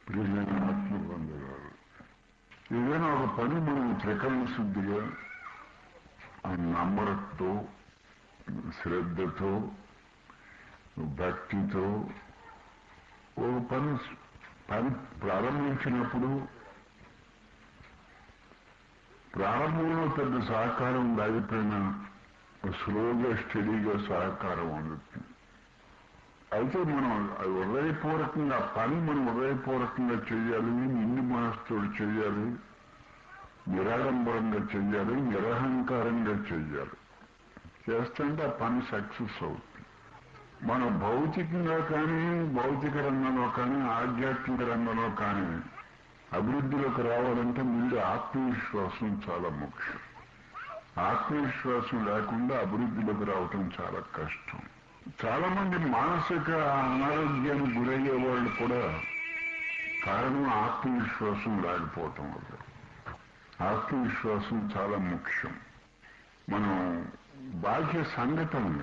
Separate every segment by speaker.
Speaker 1: ప్రియమైన ఆత్మబంధువులు ఏదైనా ఒక పని మనం త్రికరణ శుద్ధిగా ఆ నమ్మకంతో శ్రద్ధతో భక్తితో ఒక పని పని ప్రారంభించినప్పుడు ప్రారంభంలో పెద్ద సహకారం లేకపోయినా స్లోగా స్టడీగా సహకారం అందుతుంది అయితే మనం అది హృదయపూర్వకంగా ఆ పని మనం హృదయపూర్వకంగా చేయాలి నిండు మనస్తోడు చేయాలి నిరాడంబరంగా చెయ్యాలి నిరహంకారంగా చెయ్యాలి చేస్తుంటే ఆ పని సక్సెస్ అవుతుంది మనం భౌతికంగా కానీ భౌతిక రంగంలో కానీ ఆధ్యాత్మిక రంగంలో కానీ అభివృద్ధిలోకి రావాలంటే ముందు ఆత్మవిశ్వాసం చాలా ముఖ్యం ఆత్మవిశ్వాసం లేకుండా అభివృద్ధిలోకి రావటం చాలా కష్టం చాలా మంది మానసిక అనారోగ్యానికి గురయ్యే వాళ్ళు కూడా కారణం ఆత్మవిశ్వాసం లేకపోవటం వల్ల ఆత్మవిశ్వాసం చాలా ముఖ్యం మనం బాహ్య సంఘటనలు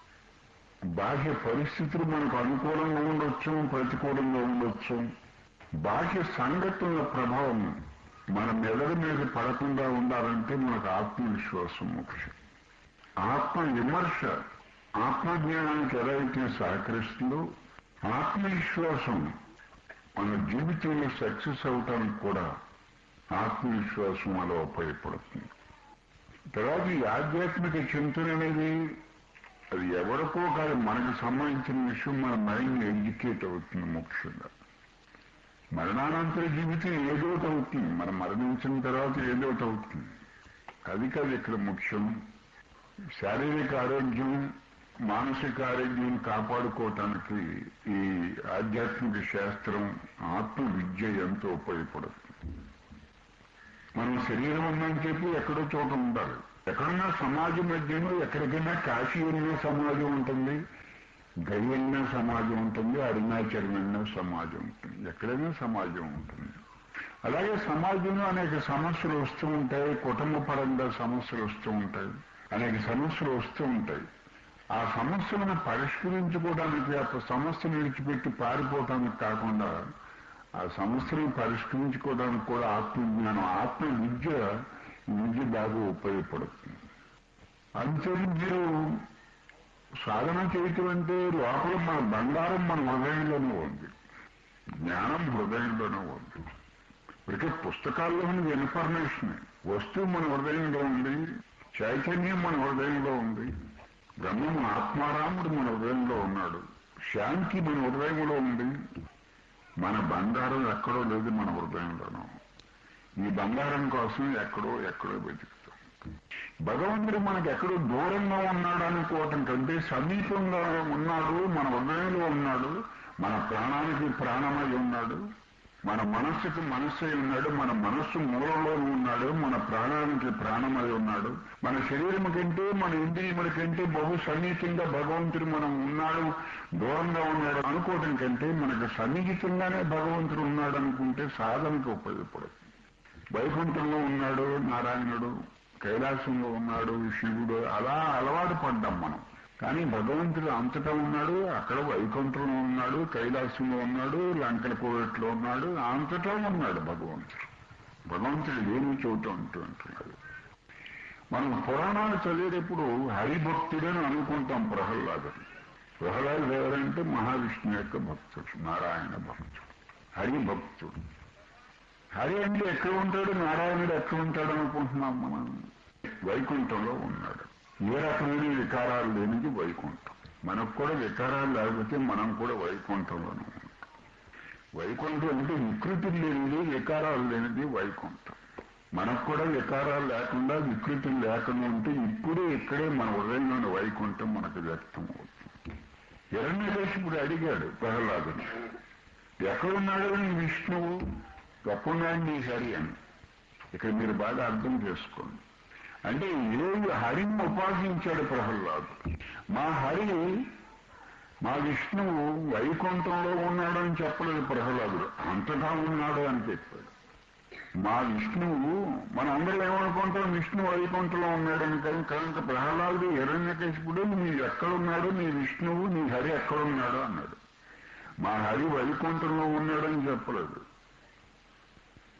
Speaker 1: బాహ్య పరిస్థితులు మనకు అనుకూలంగా ఉండొచ్చు ప్రతికూలంగా ఉండొచ్చు బాహ్య సంఘటనల ప్రభావం మన మెదడు మీద పడకుండా ఉండాలంటే మనకు ఆత్మవిశ్వాసం ముఖ్యం ఆత్మ విమర్శ ఆత్మజ్ఞానానికి ఎలా అయితే సహకరిస్తుందో ఆత్మవిశ్వాసం మన జీవితంలో సక్సెస్ అవటానికి కూడా ఆత్మవిశ్వాసం అలా ఉపయోగపడుతుంది తర్వాత ఈ ఆధ్యాత్మిక చింతన అనేది అది ఎవరికో కాదు మనకు సంబంధించిన విషయం మన మైండ్ ఎడ్యుకేట్ అవుతుంది ముఖ్యంగా మరణానంతర జీవితం ఏదోటి అవుతుంది మనం మరణించిన తర్వాత ఏదోటి అవుతుంది అది కాదు ఇక్కడ ముఖ్యం శారీరక ఆరోగ్యం మానసిక ఆరోగ్యం కాపాడుకోవటానికి ఈ ఆధ్యాత్మిక శాస్త్రం ఆత్మ విద్య ఎంతో ఉపయోగపడుతుంది మనం శరీరం ఉందని చెప్పి ఎక్కడో చోట ఉండాలి ఎక్కడున్నా సమాజం మధ్యలో ఎక్కడికైనా కాశీ వెళ్ళిన సమాజం ఉంటుంది గై వెళ్ళిన సమాజం ఉంటుంది అరుణాచలం వెళ్ళిన సమాజం ఉంటుంది ఎక్కడైనా సమాజం ఉంటుంది అలాగే సమాజంలో అనేక సమస్యలు వస్తూ ఉంటాయి కుటుంబ పరంగా సమస్యలు వస్తూ ఉంటాయి అనేక సమస్యలు వస్తూ ఉంటాయి ఆ సమస్యలను పరిష్కరించుకోవడానికి ఆ సమస్యను విడిచిపెట్టి పారిపోవటానికి కాకుండా ఆ సమస్యలను పరిష్కరించుకోవడానికి కూడా ఆత్మజ్ఞానం ఆత్మ విద్య ఈ విద్య బాగా ఉపయోగపడుతుంది అందుచేత మీరు సాధన చేయటం అంటే లోపల మన బంగారం మన హృదయంలోనే ఉంది జ్ఞానం హృదయంలోనే ఉంది ఇక పుస్తకాల్లో ఉన్నది ఇన్ఫర్మేషన్ వస్తువు మన హృదయంలో ఉంది చైతన్యం మన హృదయంలో ఉంది బ్రహ్మం ఆత్మారాముడు మన హృదయంలో ఉన్నాడు శాంతి మన హృదయంలో ఉంది మన బంగారం ఎక్కడో లేదు మన హృదయంలోనూ ఈ బంగారం కోసం ఎక్కడో ఎక్కడో వెతుకుతాం భగవంతుడు మనకు ఎక్కడో దూరంగా ఉన్నాడు అనుకోవటం కంటే సమీపంగా ఉన్నాడు మన హృదయంలో ఉన్నాడు మన ప్రాణానికి ప్రాణమై ఉన్నాడు మన మనస్సుకు మనస్సు అయి ఉన్నాడు మన మనస్సు మూలంలో ఉన్నాడు మన ప్రాణానికి ప్రాణమై ఉన్నాడు మన శరీరం కంటే మన ఇంద్రియముల కంటే బహు సన్నిహితంగా భగవంతుడు మనం ఉన్నాడు దూరంగా ఉన్నాడు అనుకోవటం కంటే మనకు సన్నిహితంగానే భగవంతుడు ఉన్నాడు అనుకుంటే సాధనకు ఉపయోగపడుతుంది వైకుంఠంలో ఉన్నాడు నారాయణుడు కైలాసంలో ఉన్నాడు శివుడు అలా అలవాటు పడ్డాం మనం కానీ భగవంతుడు అంతటా ఉన్నాడు అక్కడ వైకుంఠంలో ఉన్నాడు కైలాసంలో ఉన్నాడు లంకల కోవెట్లో ఉన్నాడు అంతటా ఉన్నాడు భగవంతుడు భగవంతుడు లేని చోట ఉంటూ ఉంటున్నాడు మనం పురాణాలు చదివేటప్పుడు హరిభక్తుడని అనుకుంటాం ప్రహ్లాదుడు ప్రహ్లాదుడు ఎవరంటే మహావిష్ణు యొక్క భక్తుడు నారాయణ భక్తుడు హరిభక్తుడు హరి అంటే ఎక్కడ ఉంటాడు నారాయణుడు ఎక్కడ ఉంటాడు అనుకుంటున్నాం మనం వైకుంఠంలో ఉన్నాడు ఏ రకమైన వికారాలు లేనిది వైకుంఠం మనకు కూడా వికారాలు లేకపోతే మనం కూడా వైకుంఠంలోనే ఉంటాం వైకుంఠం అంటే వికృతులు లేనిది వికారాలు లేనిది వైకుంఠం మనకు కూడా వికారాలు లేకుండా వికృతులు లేకుండా ఉంటే ఇప్పుడే ఇక్కడే మన హృదయంలోని వైకుంఠం మనకు వ్యక్తం అవుతుంది హిరణ్యకశిపుడు అడిగాడు ప్రహ్లాదుని ఎక్కడున్నాడు నీ విష్ణువు గొప్పన్నాడు నీ హరి అని ఇక్కడ మీరు బాగా అర్థం చేసుకోండి అంటే ఏ హరిని ఉపాసించాడు ప్రహ్లాదు మా హరి మా విష్ణువు వైకుంఠంలో ఉన్నాడని చెప్పలేదు ప్రహ్లాదుడు అంతటా ఉన్నాడు అని చెప్పాడు మా విష్ణువు మన అందరూ ఏమనుకుంటాం విష్ణువు వైకుంఠంలో ఉన్నాడని కానీ కనుక ప్రహ్లాదుడు హిరణ్యకశిపుడు నీ ఎక్కడున్నాడు నీ విష్ణువు నీ హరి ఎక్కడున్నాడు అన్నాడు మా హరి వైకుంఠంలో ఉన్నాడని చెప్పలేదు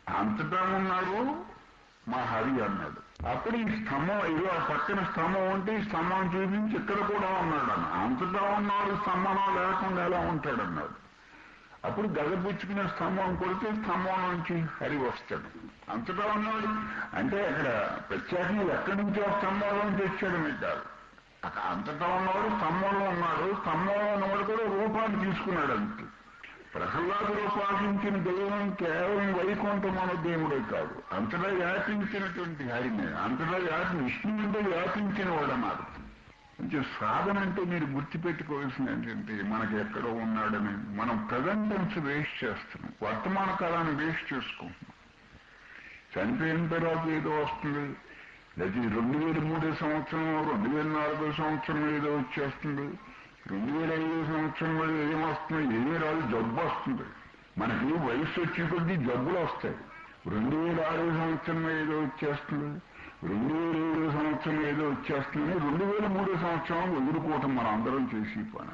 Speaker 1: అంతటా ఉన్నాడు మా హరి అన్నాడు అప్పుడు ఈ స్తంభం ఇదో ఆ పక్కన స్తంభం ఉంటే ఈ స్తంభం చూపించి ఇక్కడ కూడా ఉన్నాడు అన్న అంతటా ఉన్నాడు స్తంభం లేకుండా ఎలా ఉంటాడు అన్నాడు అప్పుడు గదపుచ్చుకునే స్తంభం కొడితే స్తంభం నుంచి హరి వస్తాడు అంతటా ఉన్నాడు అంటే అక్కడ ప్రత్యేకంగా ఎక్కడి నుంచో స్తంభంలో నుంచి వచ్చాడని కాదు అక్కడ అంతటా ఉన్నవాడు స్తంభంలో ఉన్నాడు స్తంభంలో ఉన్నవాడు కూడా రూపాన్ని తీసుకున్నాడు అంతే ప్రహ్లాదుడు ఉపాసించిన దైవం కేవలం వైకుంఠమైన దేవుడే కాదు అంతటా వ్యాపించినటువంటి హరిని అంతటా వ్యాపి విష్ణు అంటే వ్యాపించిన వాడు అన్నారు అంటే సాధన అంటే మీరు గుర్తుపెట్టుకోవాల్సింది ఏంటంటే మనకి ఎక్కడో ఉన్నాడని మనం ప్రజెంటెన్స్ వేస్ట్ చేస్తున్నాం వర్తమాన కాలాన్ని వేస్ట్ చేసుకుంటున్నాం చనిపోయిన తర్వాత ఏదో వస్తుంది లేదా రెండు వేల మూడో సంవత్సరం రెండు వేల నాలుగో సంవత్సరం ఏదో వచ్చేస్తుంది రెండు వేల ఐదో సంవత్సరంలో ఏమొస్తుంది ఏమీ రాదు జబ్బు వస్తుంది మనకి వయసు వచ్చే కొద్దీ జబ్బులు వస్తాయి రెండు వేల ఆరో సంవత్సరం ఏదో వచ్చేస్తుంది రెండు వేల ఏడో సంవత్సరం ఏదో వచ్చేస్తుంది రెండు వేల మూడో సంవత్సరం వదులుకోవటం మనం అందరం చేసి పని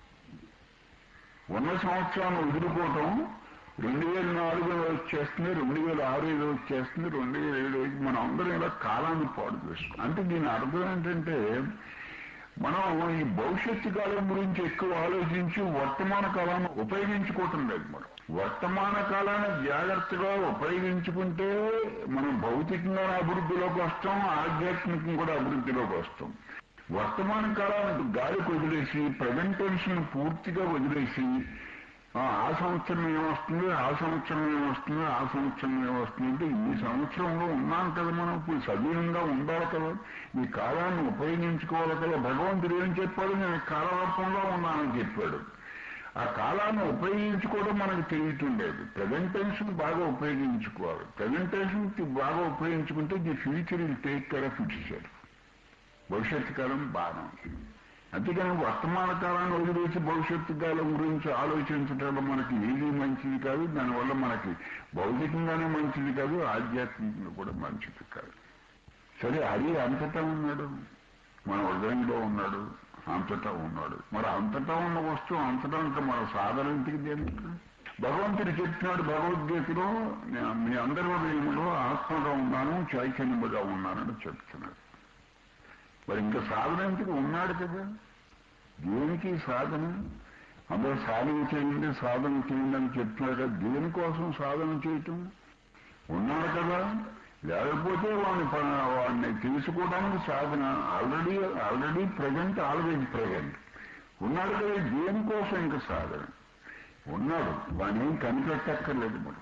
Speaker 1: ఉన్న సంవత్సరాన్ని వదులుకోవటం రెండు వేల నాలుగులో వచ్చేస్తుంది రెండు వేల ఆరు ఏదో వచ్చేస్తుంది రెండు వేల ఏడు మనం అందరం ఇలా కాలాన్ని పాడు చేసుకుంటాం అంటే దీని అర్థం ఏంటంటే మనం ఈ భవిష్యత్తు కాలం గురించి ఎక్కువ ఆలోచించి వర్తమాన కాలాన్ని ఉపయోగించుకోవటం లేదు మనం వర్తమాన కాలాన్ని జాగ్రత్తగా ఉపయోగించుకుంటే మనం భౌతికంగా అభివృద్ధిలోకి వస్తాం ఆధ్యాత్మికంగా కూడా అభివృద్ధిలోకి వస్తాం వర్తమాన కాలాన్ని గాలికి వదిలేసి ప్రజెంటేషన్ పూర్తిగా వదిలేసి ఆ సంవత్సరం ఏమొస్తుంది ఆ సంవత్సరం ఏమొస్తుంది ఆ సంవత్సరం ఏమొస్తుంది అంటే ఈ సంవత్సరంలో ఉన్నాం కదా మనం ఇప్పుడు సజీవంగా ఉండాలి కదా ఈ కాలాన్ని ఉపయోగించుకోవాలి కదా భగవంతుడు ఏం చెప్పాడు నేను కాలరూపంలో ఉన్నానని చెప్పాడు ఆ కాలాన్ని ఉపయోగించుకోవడం మనకు తెలియటుండేది ప్రజెంటేషన్ బాగా ఉపయోగించుకోవాలి ప్రజెంటేషన్ బాగా ఉపయోగించుకుంటే the future will take care of its self భవిష్యత్తు కాలం బాగా ఉంటుంది అంతేకాని వర్తమాన కాలాన్ని వదిలేసి భవిష్యత్తు కాలం గురించి ఆలోచించడం మనకి ఏది మంచిది కాదు దానివల్ల మనకి భౌతికంగానే మంచిది కాదు ఆధ్యాత్మికంగా కూడా మంచిది కాదు సరే హరి అంతటా ఉన్నాడు మన హృదయంలో ఉన్నాడు అంతటా ఉన్నాడు మరి అంతటా ఉన్న వస్తువు అంతటా ఇంకా మన సాధన ఇంటికి దేనికి భగవంతుడు చెప్తున్నాడు భగవద్గీతలో నేను మీ అందరి హృదయంలో ఆత్మగా ఉన్నాను చైతన్యముగా ఉన్నానని చెప్తున్నాడు మరి ఇంకా సాధన ఎందుకు ఉన్నాడు కదా దేనికి సాధన అందరూ సాధన చేయండి సాధన చేయండి అని చెప్తున్నారు కదా దేనికోసం సాధన చేయటం ఉన్నాడు కదా లేకపోతే వాడిని వాడిని తెలుసుకోవడానికి సాధన already already present always present ఉన్నాడు కదా దేనికోసం ఇంకా సాధన ఉన్నాడు వాడిని ఏం కనిపెట్టక్కర్లేదు మనం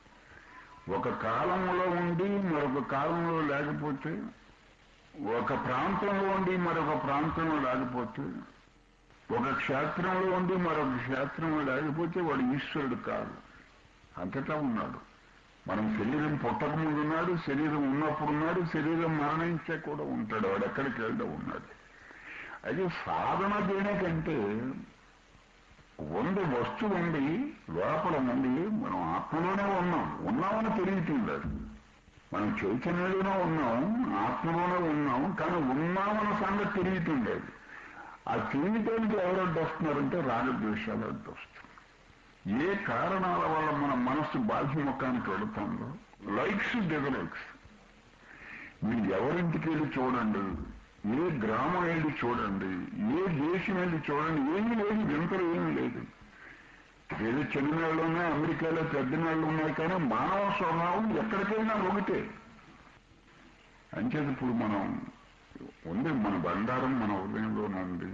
Speaker 1: ఒక కాలంలో ఉండి మరొక కాలంలో లేకపోతే ఒక ప్రాంతంలో ఉండి మరొక ప్రాంతంలో లేకపోతే ఒక క్షేత్రంలో ఉండి మరొక క్షేత్రంలో లేకపోతే వాడు ఈశ్వరుడు కాదు అంతటా ఉన్నాడు మనం శరీరం పుట్టక ముందు ఉన్నాడు శరీరం ఉన్నప్పుడు ఉన్నాడు శరీరం మరణించే కూడా ఉంటాడు వాడు ఎక్కడికి వెళ్ళడం ఉన్నాడు అది సాధన దేనికంటే ఉంది వస్తువు ఉంది లోపల ఉంది మనం ఆత్మలోనే ఉన్నాం ఉన్నామని తెలియట్లేదు మనం చైతన్యంలోనే ఉన్నాం ఆత్మలోనే ఉన్నాం కానీ ఉన్నామన్న సంగతి తెలియటుండేది ఆ తెలియటానికి ఎవరు అడ్డు వస్తున్నారంటే రాగద్వేషాలు అడ్డు వస్తారు ఏ కారణాల వల్ల మన మనస్సు బాహ్యముఖానికి వెళుతుందో లైక్స్ డిజలైక్స్ మీరు ఎవరింటికి వెళ్ళి చూడండి ఏ గ్రామం వెళ్ళి చూడండి ఏ దేశం వెళ్ళి చూడండి ఏమీ లేదు వింతలు ఏమీ లేదు ఏదో చిన్న నెలలు ఉన్నాయి అమెరికాలో పెద్ద నెలలు ఉన్నాయి కానీ మానవ స్వభావం ఎక్కడికైనా ఒకటే అంచేది ఇప్పుడు మనం ఉంది మన బండారం మన హృదయంలోనే ఉంది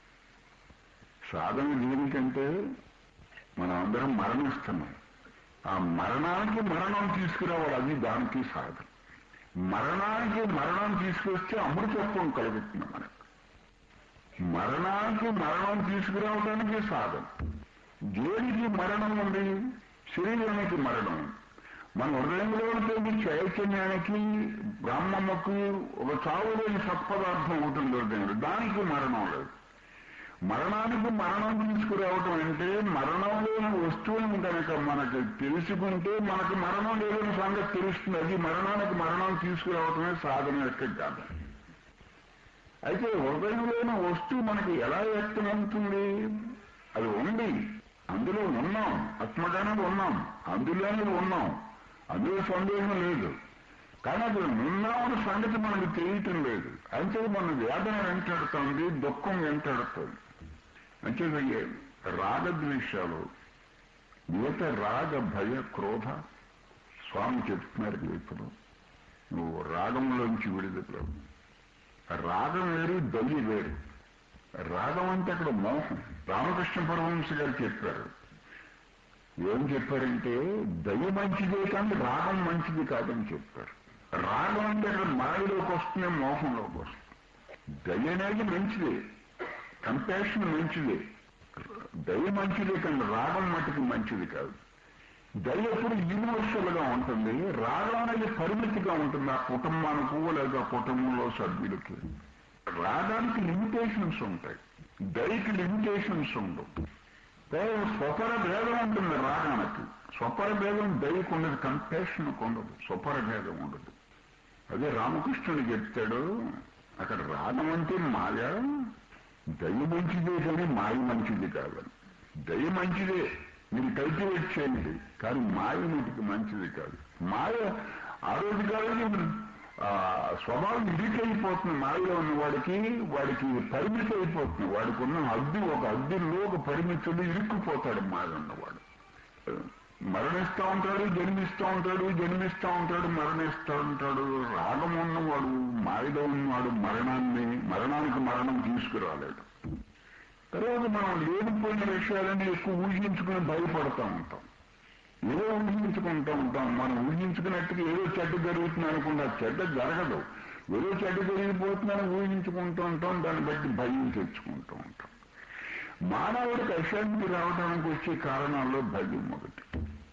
Speaker 1: సాధన దేనికంటే మనం అందరం మరణిస్తున్నాం ఆ మరణానికి మరణం తీసుకురావాలి అది దానికి సాధన మరణానికి మరణం తీసుకొస్తే అమృతత్వం కలుగుతుంది మనకు మరణానికి మరణం తీసుకురావడానికి సాధన దేనికి మరణం ఉంది శరీరానికి మరణం మన హృదయంలో ఉంటుంది చైతన్యానికి బ్రహ్మమ్మకు ఒక చావు లేని సత్పదార్థం ఉంటుంది హృదయంలో దానికి మరణం లేదు మరణానికి మరణం తీసుకురావటం అంటే మరణం లేని వస్తువుని కనుక మనకు తెలుసుకుంటే మనకు మరణం లేదని సంగతి తెలుస్తుంది అది మరణానికి మరణం తీసుకురావటమే సాధన యొక్క గాథ అయితే హృదయంలోని వస్తువు మనకి ఎలా వ్యక్తమవుతుంది అది ఉంది అందులో ఉన్నాం ఆత్మగానే ఉన్నాం అందులోనే ఉన్నాం అందులో సందేహం లేదు కానీ అక్కడ ఉన్నామన్న సంగతి మనకు తెలియటం లేదు అంతే మన వేదన వెంటాడుతుంది దుఃఖం వెంటాడుతుంది అంటే రాగద్వేషాలు ఈత రాగ భయ క్రోధ స్వామి చెప్తున్నారు గీతలో నువ్వు రాగంలోంచి విడుదల రాగం వేరు దలి వేరు రాగం అంటే అక్కడ మోహం రామకృష్ణ పరమహంస గారు చెప్పారు ఏం చెప్పారంటే దయ మంచిదే కానీ రాగం మంచిది కాదని చెప్పారు రాగం అంటే అక్కడ మాయలోకి వస్తుంది మోహంలోకి వస్తుంది దయ అనేది మంచిదే కంపాషన్ మంచిదే దయ మంచిదే కానీ రాగం మటుకు మంచిది కాదు దయ ఎప్పుడు యూనివర్సల్ గా ఉంటుంది రాగం అనేది పరిమితిగా ఉంటుంది ఆ కుటుంబానికి లేదా కుటుంబంలో సభ్యులకి రాగానికి లిమిటేషన్స్ ఉంటాయి దయకి లిమిటేషన్స్ ఉండవు స్వపర భేదం ఉంటుంది రాగానికి స్వపర భేదం దయకు ఉండదు కంపాషన్కు ఉండదు స్వపర భేదం ఉండదు అదే రామకృష్ణుడు చెప్తాడు అక్కడ రాగం అంటే మాయ దయ మంచిదే కానీ మాయ మంచిది కాదని దయ మంచిదే మీరు కల్టివేట్ చేయండి కానీ మాయ మటుకు మంచిది కాదు మాయ ఆ రోజు కాదు స్వభావం ఇరికైపోతుంది మాయలో ఉన్న వాడికి వాడికి పరిమితి అయిపోతుంది వాడికి ఉన్న అద్దె ఒక అద్దెల్లో ఒక పరిమితులు ఇరుక్కుపోతాడు మాయ ఉన్నవాడు మరణిస్తూ ఉంటాడు జన్మిస్తూ ఉంటాడు జన్మిస్తూ ఉంటాడు మరణిస్తూ ఉంటాడు రాగం ఉన్నవాడు మాయలో ఉన్నవాడు మరణాన్ని మరణానికి మరణం తీసుకురాలేడు తర్వాత మనం లేనిపోయిన విషయాలని ఎక్కువ ఊహించుకుని భయపడతా ఉంటాం ఏదో ఊహించుకుంటూ ఉంటాం మనం ఊహించుకున్నట్టుగా ఏదో చెడ్డ జరుగుతుంది అనుకుంటా చెడ్డ జరగదు ఏదో చెడ్డ జరిగిపోతుందని ఊహించుకుంటూ ఉంటాం దాన్ని బట్టి భయం తెచ్చుకుంటూ ఉంటాం మానవుడికి అశాంతి రావడానికి వచ్చే కారణాల్లో భయం ఒకటి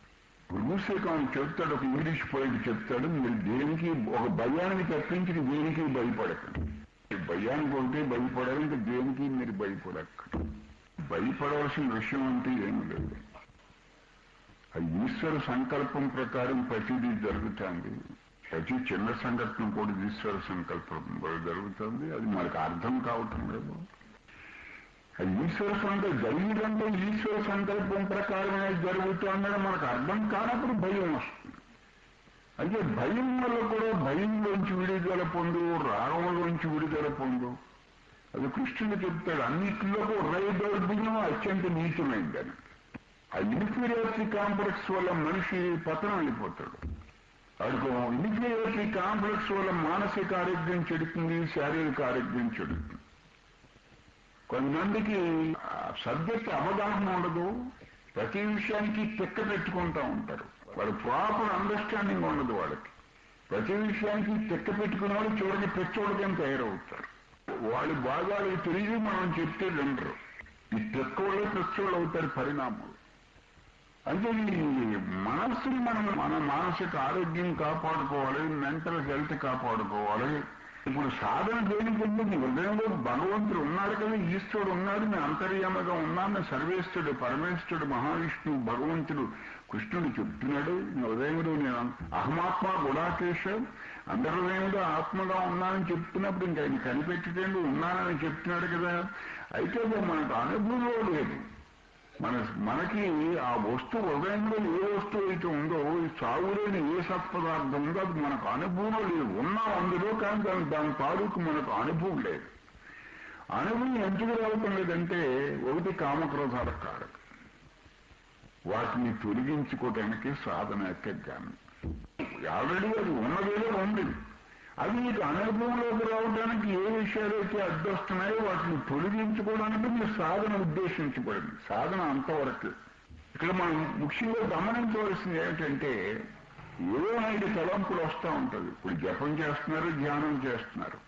Speaker 1: ఋషికం చెప్తాడు ఒక ఇంగ్లీష్ పోయిట్ చెప్తాడు మీరు దేనికి ఒక భయానికి తప్పించి దేనికి భయపడకండి భయానికి ఒకటే భయపడాలి ఇంకా దేనికి మీరు భయపడక్క భయపడవలసిన విషయం అంటే ఏం లేదు ఆ ఈశ్వర సంకల్పం ప్రకారం ప్రతిదీ జరుగుతుంది ప్రతి చిన్న సంఘటన కూడా ఈశ్వర సంకల్పం జరుగుతుంది అది మనకు అర్థం కావటం లేదు ఆ ఈశ్వర సంకల్పం జరిగిందంటే ఈశ్వర సంకల్పం ప్రకారమే జరుగుతుందని మనకు అర్థం కానప్పుడు భయం వస్తుంది అయితే భయం వల్ల కూడా భయంలోంచి విడుదల పొందు రాగంలోంచి విడుదల పొందు అది కృష్ణుడు చెప్తాడు అన్నిటిలో హృదయ దౌర్భ్యం అత్యంత నీచమైందని ఆ ఇన్ఫీరియారిటీ కాంప్లెక్స్ వల్ల మనిషి పతనం అయిపోతాడు వాడికి ఇన్ఫీరియారిటీ కాంప్లెక్స్ వల్ల మానసిక ఆరోగ్యం చెడుతుంది శారీరక ఆరోగ్యం చెడుతుంది కొంతమందికి సబ్జెక్ట్ అవగాహన ఉండదు ప్రతి విషయానికి తిక్క పెట్టుకుంటూ ఉంటారు వాడు ప్రాపర్ అండర్స్టాండింగ్ ఉండదు వాళ్ళకి ప్రతి విషయానికి తిక్క పెట్టుకునే వాళ్ళు చివరికి పెచ్చోళ్ళకని తయారవుతారు వాళ్ళు బాగాలు తెలియదు మనం చెప్తే వినరు ఈ తిక్క వాళ్ళే పెచ్చోళ్ళు అవుతారు పరిణామాలు అంటే ఈ మనస్సుని మనం మన మానసిక ఆరోగ్యం కాపాడుకోవాలి మెంటల్ హెల్త్ కాపాడుకోవాలి ఇప్పుడు సాధన దేనికంటే నీ హృదయంలో భగవంతుడు ఉన్నాడు కదా ఈశ్వరుడు ఉన్నాడు నేను అంతర్యామగా ఉన్నాను సర్వేశ్వరుడు పరమేశ్వరుడు మహావిష్ణువు భగవంతుడు కృష్ణుడు చెప్తున్నాడు నీ హృదయంలో నేను అహమాత్మ గుడాకేశ అందరి హృదయంలో ఆత్మగా ఉన్నానని చెప్తున్నప్పుడు ఇంకా ఆయన కనిపెట్టేందుకు ఉన్నానని చెప్తున్నాడు కదా అయితే మనకు అనుభవం లేదు మన మనకి ఆ వస్తువు హృదయంలో ఏ వస్తువు అయితే ఉందో చావులేని ఏ సత్పదార్థం ఉందో అది మనకు అనుభవం లేదు ఉన్నాం అందులో కానీ దాని దాని తాలూకు మనకు అనుభవం లేదు అనుభవం ఎందుకు రావటం లేదంటే ఒకటి కామక్రోధాల కారక వాటిని తొలగించుకోవటానికి సాధన యొక్క జ్ఞానం ఆల్రెడీ అది ఉన్నదేదో ఉంది అది మీకు అనుభవంలోకి రావడానికి ఏ విషయాలైతే అడ్డొస్తున్నాయో వాటిని తొలగించుకోవడానికి మీ సాధన ఉద్దేశించబడింది సాధన అంతవరకు ఇక్కడ మనం ముఖ్యంగా గమనించవలసింది ఏమిటంటే ఏదో ఐదు తలంపులు వస్తూ ఉంటుంది ఇప్పుడు జపం చేస్తున్నారు ధ్యానం చేస్తున్నారు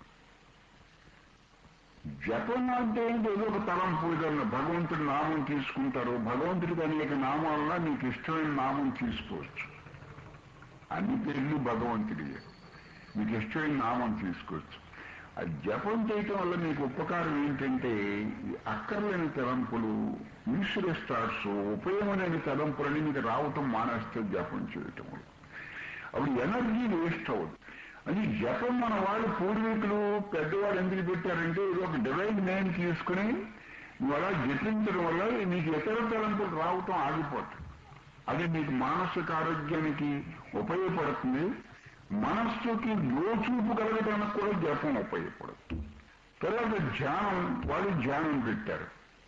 Speaker 1: జపం అంటే ఏదో ఒక తలంపు ఏదన్నా భగవంతుడి నామం తీసుకుంటారు భగవంతుడికి అనేక నామాలన్నా మీకు ఇష్టమైన నామం తీసుకోవచ్చు అన్ని పేర్లు భగవంతుడియే మీకు ఇష్టమైన నామం తీసుకోవచ్చు ఆ జపం చేయటం వల్ల మీకు ఉపకారం ఏంటంటే అక్కర్లేని తలంపులు ఈశ్వర స్టార్స్ ఉపయోగం లేని తలంపులని మీకు రావటం మానేస్తే జపం చేయటం వల్ల అప్పుడు ఎనర్జీ వేస్ట్ అవ్వదు అది జపం మన వాళ్ళు పూర్వీకులు పెద్దవాళ్ళు ఎందుకు పెట్టారంటే ఇది ఒక డివైన్ నేమ్ తీసుకుని నువ్వు అలా జపించడం వల్ల నీకు ఇతర తలంపులు రావటం ఆగిపోతుంది అది మీకు మానసిక ఆరోగ్యానికి ఉపయోగపడుతుంది మనస్సుకి లోచూపు కలగడానికి కూడా జపం ఉపయోగపడుతుంది తర్వాత ధ్యానం వాళ్ళు ధ్యానం పెట్టారు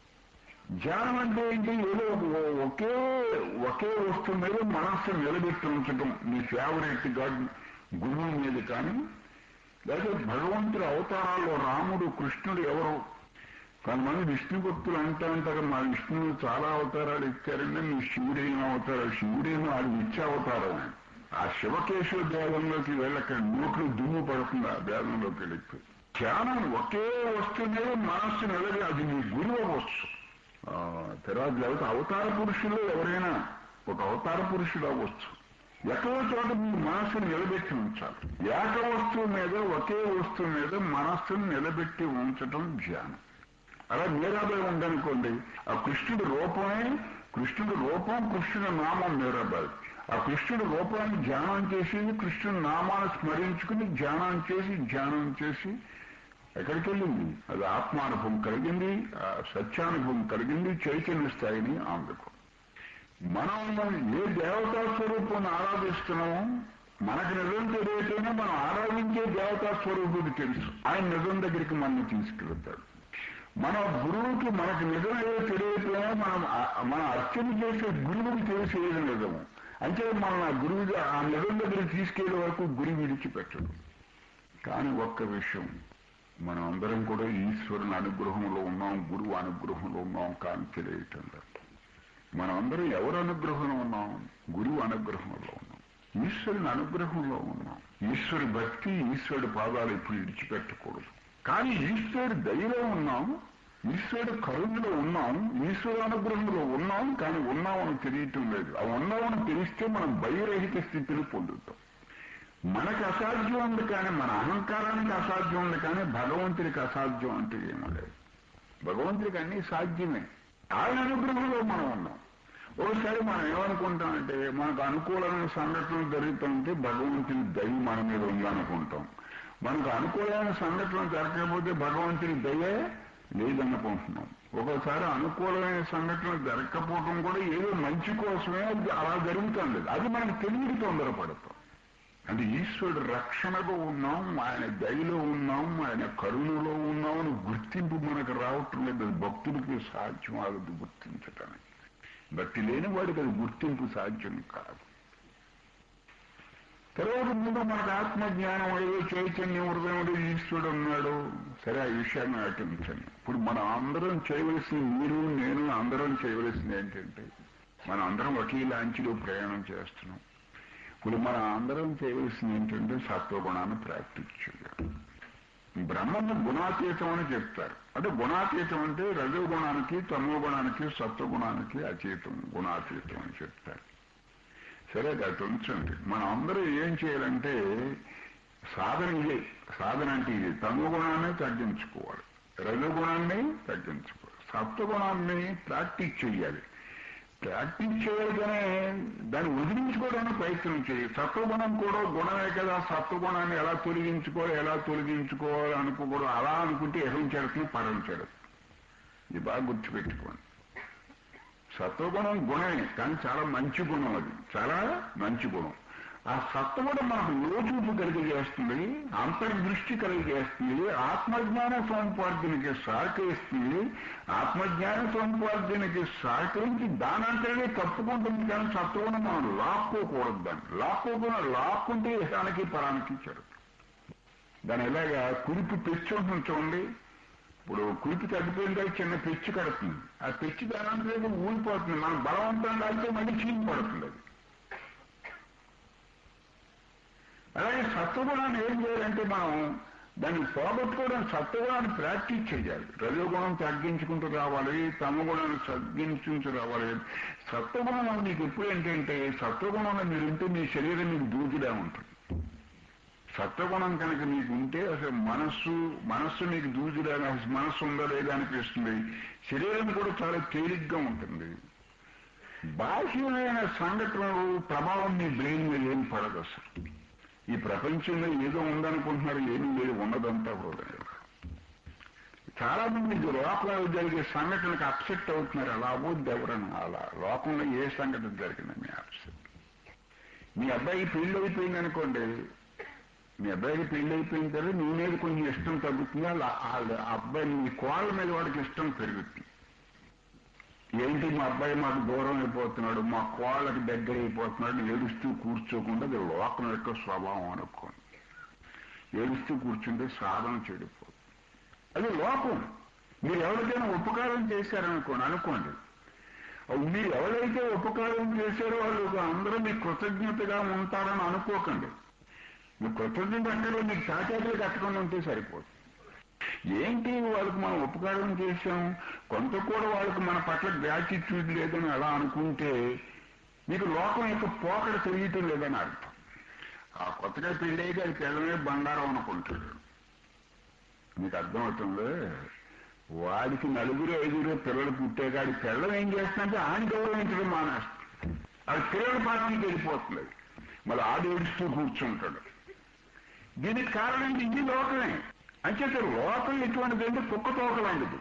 Speaker 1: ధ్యానం అంటే ఏంటి ఏదో ఒక- ఒకే ఒకే వస్తువు మీద మనస్సు నిలబెట్టి ఉంచడం మీ ఫేవరెట్ గాడ్ గురువు మీద కానీ లేదా భగవంతుడి అవతారాల్లో రాముడు కృష్ణుడు ఎవరు కొంతమంది విష్ణు భక్తులు అంటూ ఉంటారు మా విష్ణువు చాలా అవతారాలు ఇచ్చారండి మీ శివుడైన అవతారాలు శివుడైన అది ఇచ్చే అవతారం ఆ శివకేశవ భేదంలోకి వెళ్ళక నోట్లు దుమ్ము పడుతుంది ఆ భేదంలోకి వెళ్ళి ధ్యానం ఒకే వస్తువు మీద మనస్సు నిలబడి అది మీ గురువు అవ్వచ్చు ఆ, తర్వాత లేకపోతే అవతార పురుషులు ఎవరైనా ఒక అవతార పురుషుడు అవ్వచ్చు ఎక్కడో చోట మీ మనస్సును నిలబెట్టి ఉంచాలి ఏక వస్తువు మీద ఒకే వస్తువు మీద మనస్సును నిలబెట్టి ఉంచటం ధ్యానం అలా మీరాబాయి ఉందనుకోండి ఆ కృష్ణుడి రూపమే కృష్ణుడి రూపం కృష్ణుడి నామం మీరాబాయి ఆ కృష్ణుడి రూపాన్ని ధ్యానం చేసి కృష్ణుడి నామాన్ని స్మరించుకుని ధ్యానం చేసి ధ్యానం చేసి ఎక్కడికి వెళ్ళింది అది ఆత్మానుభవం కలిగింది ఆ సత్యానుభవం కలిగింది చైతన్య స్థాయిని అందుకు మనం ఏ దేవతా స్వరూపాన్ని ఆరాధిస్తున్నామో మనకు నిజం తెలియకైనా మనం ఆరాధించే దేవతా స్వరూపుడికి తెలుసు ఆయన నిజం దగ్గరికి మనం తీసుకెళ్తాడు మన గురువుకి మనకు నిజం ఏదో తెలియకపోయినా మనం ఆ- మనం అర్చన చేసే గురువుకి తెలిసేది నిజము అంటే మనం ఆ గురువు ఆ నిజం దగ్గరికి తీసుకెళ్లే వరకు గురి విడిచిపెట్టడు కానీ ఒక్క విషయం మనం అందరం కూడా ఈశ్వరుని అనుగ్రహంలో ఉన్నాం గురువు అనుగ్రహంలో ఉన్నాం కానీ తెలియటం లేదు మనం అందరం ఎవరు అనుగ్రహంలో ఉన్నాం గురువు అనుగ్రహంలో ఉన్నాం ఈశ్వరుని అనుగ్రహంలో ఉన్నాం ఈశ్వరి భక్తి ఈశ్వరుడి పాదాలు ఇప్పుడు విడిచిపెట్టకూడదు కానీ ఈశ్వరుడి దయలో ఉన్నాం ఈశ్వరుడు కరుణలో ఉన్నాం ఈశ్వరు అనుగ్రహంలో ఉన్నాం కానీ ఉన్నామని తెలియటం లేదు ఆ ఉన్నామని తెలిస్తే మనం భయరహిత స్థితిని పొందుతాం మనకు అసాధ్యం ఉంది కానీ మన అహంకారానికి అసాధ్యం ఉంది కానీ భగవంతుడికి అసాధ్యం అంటే ఏమీ లేదు భగవంతుడికి అన్ని సాధ్యమే ఆయన అనుగ్రహంలో మనం ఉన్నాం ఒకసారి మనం ఏమనుకుంటామంటే మనకు అనుకూలమైన సంఘటనలు జరుగుతుంటే భగవంతుని దయ మన మీద ఉందనుకుంటాం మనకు అనుకూలమైన సంఘటనలు జరగకపోతే భగవంతుని దయే లేదనుకుంటున్నాం ఒక్కోసారి అనుకూలమైన సంఘటనలు జరగకపోవడం కూడా ఏదో మంచి కోసమే అది అలా జరుగుతుంది అది మనకు తెలియదు తొందరపడతాం అంటే ఈశ్వరుడు రక్షణలో ఉన్నాం ఆయన దయలో ఉన్నాం ఆయన కరుణలో ఉన్నాం అని గుర్తింపు మనకు రావటం లేదు అది భక్తుడికి సాధ్యం ఆగదు గుర్తించటానికి భక్తి లేని వాడికి అది గుర్తింపు సాధ్యం కాదు తర్వాత ముందు మనకు ఆత్మజ్ఞానం ఏదో చైతన్యం హృదయంలో ఈశ్వరుడు ఉన్నాడు సరే ఆ విషయాన్ని ఆటించండి ఇప్పుడు మనం అందరం చేయవలసింది మీరు నేను అందరం చేయవలసింది ఏంటంటే మనం అందరం ఒకే లాంఛీలో ప్రయాణం చేస్తున్నాం ఇప్పుడు మనం అందరం చేయవలసింది ఏంటంటే సత్వగుణాన్ని ప్రాక్టీస్ చేయాలి బ్రహ్మను గుణాతీతం అని చెప్తారు అంటే గుణాతీతం అంటే రజోగుణానికి తమో గుణానికి సత్వగుణానికి అతీతం గుణాతీతం అని చెప్తారు సరే అది అటు ఉంచండి మనం అందరూ ఏం చేయాలంటే సాధన ఇదే సాధన అంటే ఇది తమో గుణాన్ని తగ్గించుకోవాలి రజోగుణాన్ని తగ్గించుకోవాలి సత్వగుణాన్ని ప్రాక్టీస్ చేయాలి ప్రాక్టీస్ చేయాలి కానీ దాన్ని వదిలించుకోవడానికి ప్రయత్నం చేయాలి సత్వగుణం కూడా గుణమే కదా సత్వగుణాన్ని ఎలా తొలగించుకోవాలి ఎలా తొలగించుకోవాలి అనుకోకూడదు అలా అనుకుంటే ఎహం చెడుతుంది పరం చెడుతుంది ఇది బాగా గుర్తుపెట్టుకోండి సత్వగుణం గుణమే కానీ చాలా మంచి గుణం అది చాలా మంచి గుణం ఆ సత్వగుణం మనకు లోచూపు కలిగజేస్తుంది అంతర్దృష్టి కలిగజేస్తుంది ఆత్మజ్ఞాన సముపార్జనకి సహకరిస్తుంది ఆత్మజ్ఞాన సముపార్జనకి సహకరించి దానంతనే తప్పుకుంటుంది కానీ సత్వగుణం మనం లాక్కోకూడదు దాన్ని లాక్కోకుండా లాక్కుంటే ఇహానికి పరానికి చెడు దాని ఎలాగా కురిపి పెచ్చు ఉంటుంది చూడండి ఇప్పుడు కురిపి తగ్గిపోయిందా చిన్న పెచ్చు కడుతుంది ఆ పెచ్చు దానంతరం ఊడిపోతుంది మనం బలవంతంగా అయితే మళ్ళీ చీని పడుతుంది అది అలాగే సత్వగుణాన్ని ఏం చేయాలంటే మనం దాన్ని పోగొట్టుకోవడం సత్వగుణాన్ని ప్రాక్టీస్ చేయాలి రజోగుణం తగ్గించుకుంటూ రావాలి తమ గుణాన్ని తగ్గించుకుంటూ రావాలి సత్వగుణం మీకు ఎప్పుడు ఏంటంటే సత్వగుణంలో మీరు ఉంటే మీ శరీరం మీకు దూకిడా ఉంటుంది సత్వగుణం కనుక మీకు ఉంటే అసలు మనస్సు మనస్సు మీకు దూజిడా మనస్సు ఉందా లేదా అనిపిస్తుంది శరీరం కూడా చాలా తేలిగ్గా ఉంటుంది బాహ్యమైన సంఘటనలు ప్రభావం మీ బ్రెయిన్ మీద ఏం పడదు అసలు ఈ ప్రపంచంలో ఏదో ఉందనుకుంటున్నారు ఏమీ లేదు ఉన్నదంతా హృదయం చాలా మంది ఇది లోకంలో జరిగే సంఘటనలకు అప్సెట్ అవుతున్నారు అలా అవ్వద్దు ఎవరన్నా అలా లోకంలో ఏ సంఘటన జరిగింది మీ అప్సెట్ మీ అబ్బాయికి పెళ్లి అయిపోయింది అనుకోండి మీ అబ్బాయికి పెళ్లి అయిపోయిన తర్వాత నీ మీద కొంచెం ఇష్టం తగ్గుతుంది అలా ఆ అబ్బాయి నీ కోళ్ళ మీద వాడికి ఇష్టం పెరుగుతుంది ఏంటి మా అబ్బాయి మాకు దూరం అయిపోతున్నాడు మా కోళ్ళకి దగ్గర అయిపోతున్నాడు ఏడుస్తూ కూర్చోకుండా అది లోకం యొక్క స్వభావం అనుకోండి ఏడుస్తూ కూర్చుంటే సాధన చెడిపోతుంది అది లోపం మీరు ఎవరికైనా ఉపకారం చేశారనుకోండి అనుకోండి మీరు ఎవరైతే ఉపకారం చేశారో వాళ్ళు అందరూ మీకు కృతజ్ఞతగా ఉంటారని అనుకోకండి మీ కృతజ్ఞత అక్కడ మీకు చాచాకులు కట్టకుండా ఉంటే సరిపోతుంది ఏంటి వాళ్ళకి మనం ఉపకారం చేశాం కొంత కూడా వాళ్ళకి మన పట్ల గ్రాటిట్యూడ్ లేదని అలా అనుకుంటే మీకు లోకం యొక్క పోకడ తెలియటం లేదని అర్థం ఆ కొత్తగా పెళ్ళైతే అది పిల్లమే బండారం అనుకుంటాడు మీకు అర్థమవుతుంది వాడికి నలుగురు ఐదుగురు పిల్లలు పుట్టేగాడి పిల్లలు ఏం చేస్తుందంటే ఆని గౌరవించడం మానేస్తుంది అది పిల్లల పార్టీకి వెళ్ళిపోతుంది మళ్ళీ ఆడు ఏడుస్తూ కూర్చుంటాడు దీనికి కారణం ఇది లోకమే అంచేత లోకం ఎటువంటిది అంటే కుక్క తోక లాంటిది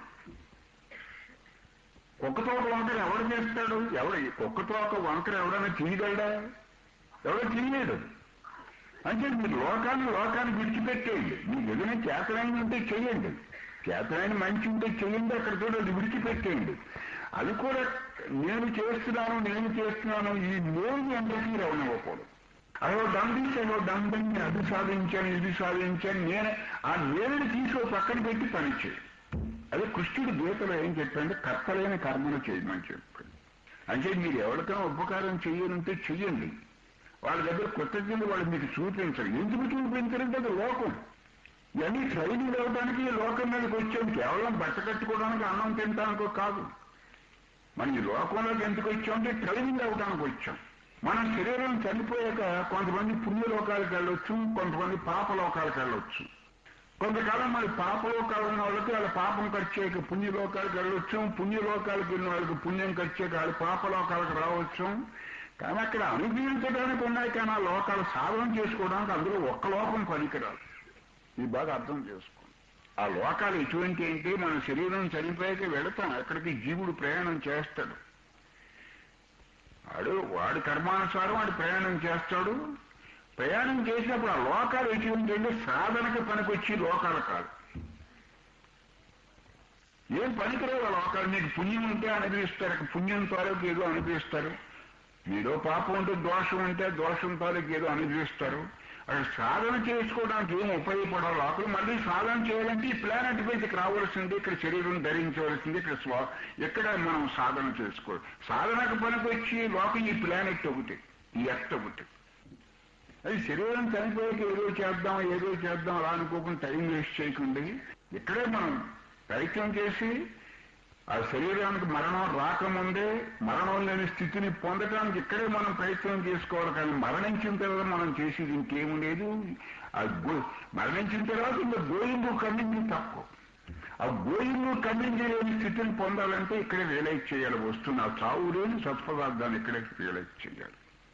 Speaker 1: కుక్క తోక వంకర ఎవడు చేస్తాడు ఎవడు కుక్క తోక వంకర ఎవడైనా తీయగలడా ఎవడో తీయలేడు అంటే మీరు లోకాన్ని లోకాన్ని విడిచిపెట్టేయండి మీకు ఏదైనా చేతనైన ఉంటే చెయ్యండి చేతనైన మంచి ఉంటే చెయ్యండి అక్కడ చూడండి విడిచిపెట్టేయండి అది కూడా నేను చేస్తున్నాను నేను చేస్తున్నాను ఈ నేను అందరికీ రవణవ్వకూడదు అదో డంబీస్ అదో డంబని అది సాధించాను ఇది సాధించాను నేను ఆ నేరుని తీసుకో పక్కన పెట్టి పని చేయి అదే కృష్ణుడు గీతలో ఏం చెప్పండి కర్తలేని కర్మను చేయమని చెప్పాడు అంటే మీరు ఎవరికైనా ఉపకారం చెయ్యనుంటే చెయ్యండి వాళ్ళ దగ్గర కృతజ్ఞత వాళ్ళు మీకు చూపించరు ఎందుకు చూపించరంటే అది లోకం ఇవన్నీ ట్రైనింగ్ అవ్వడానికి ఈ లోకం మీదకి వచ్చాం కేవలం బట్ట కట్టుకోవడానికి అన్నం తినడానికో కాదు మనం ఈ లోకంలోకి ఎందుకు వచ్చామంటే ట్రైనింగ్ అవ్వడానికి వచ్చాం మన శరీరం చనిపోయాక కొంతమంది పుణ్యలోకాలకు వెళ్ళొచ్చు కొంతమంది పాపలోకాలకు వెళ్ళొచ్చు కొంతకాలం మరి పాపలోకాలు ఉన్న వాళ్ళకి వాళ్ళ పాపం ఖర్చేయక పుణ్యలోకాలకు వెళ్ళొచ్చు పుణ్యలోకాలకు వెళ్ళిన వాళ్ళకి పుణ్యం ఖర్చేయక వాళ్ళ పాపలోకాలకు రావచ్చు కానీ అక్కడ అనుభవించడానికి ఉన్నాయి కానీ ఆ లోకాలు సాధన చేసుకోవడానికి అందులో ఒక్క లోకం పనికిరాదు ఇది బాగా అర్థం చేసుకోండి ఆ లోకాలు ఎటువంటి ఏంటి మన శరీరం చనిపోయాక వెళతాం అక్కడికి జీవుడు ప్రయాణం చేస్తాడు వాడు వాడి కర్మానుసారం వాడు ప్రయాణం చేస్తాడు ప్రయాణం చేసినప్పుడు ఆ లోకాలు ఎటువంటి అంటే సాధనకి పనికొచ్చి లోకాలు కాదు ఏం పనికిరావు ఆ లోకాలు మీకు పుణ్యం ఉంటే అనుభవిస్తారు పుణ్యం తాలూకు ఏదో అనుభవిస్తారు మీలో పాపం ఉంటే దోషం ఉంటే దోషం తాలూకు ఏదో అనుభవిస్తారు అక్కడ సాధన చేసుకోవడానికి ఏం ఉపయోగపడాలి లోపల మళ్ళీ సాధన చేయాలంటే ఈ ప్లానెట్ మీదకి రావాల్సింది ఇక్కడ శరీరం ధరించవలసింది ఇక్కడ స్వా ఇక్కడ మనం సాధన చేసుకోవాలి సాధనకు పనికొచ్చి లోకం ఈ ప్లానెట్ ఒకటి ఈ ఎర్త్ ఒకటి అది శరీరం చనిపోయాక ఏదో చేద్దాం ఏదో చేద్దాం అలా అనుకోకుండా టైం వేస్ట్ చేయకండి ఇక్కడే మనం ప్రయత్నం చేసి ఆ శరీరానికి మరణం రాకముందే మరణం లేని స్థితిని పొందడానికి ఇక్కడే మనం ప్రయత్నం చేసుకోవాలి కానీ మరణించిన తర్వాత మనం చేసేది ఇంకేం లేదు ఆ గో- మరణించిన తర్వాత ఇంకా గోయింగు కమ్మింగ్ తప్పు ఆ గోయింగు కమ్మింగ్ లేని స్థితిని పొందాలంటే ఇక్కడే రియలైజ్ చేయాలి వస్తున్న ఆ చావు లేని సత్పదార్థాన్ని ఇక్కడే రియలైజ్ చేయాలి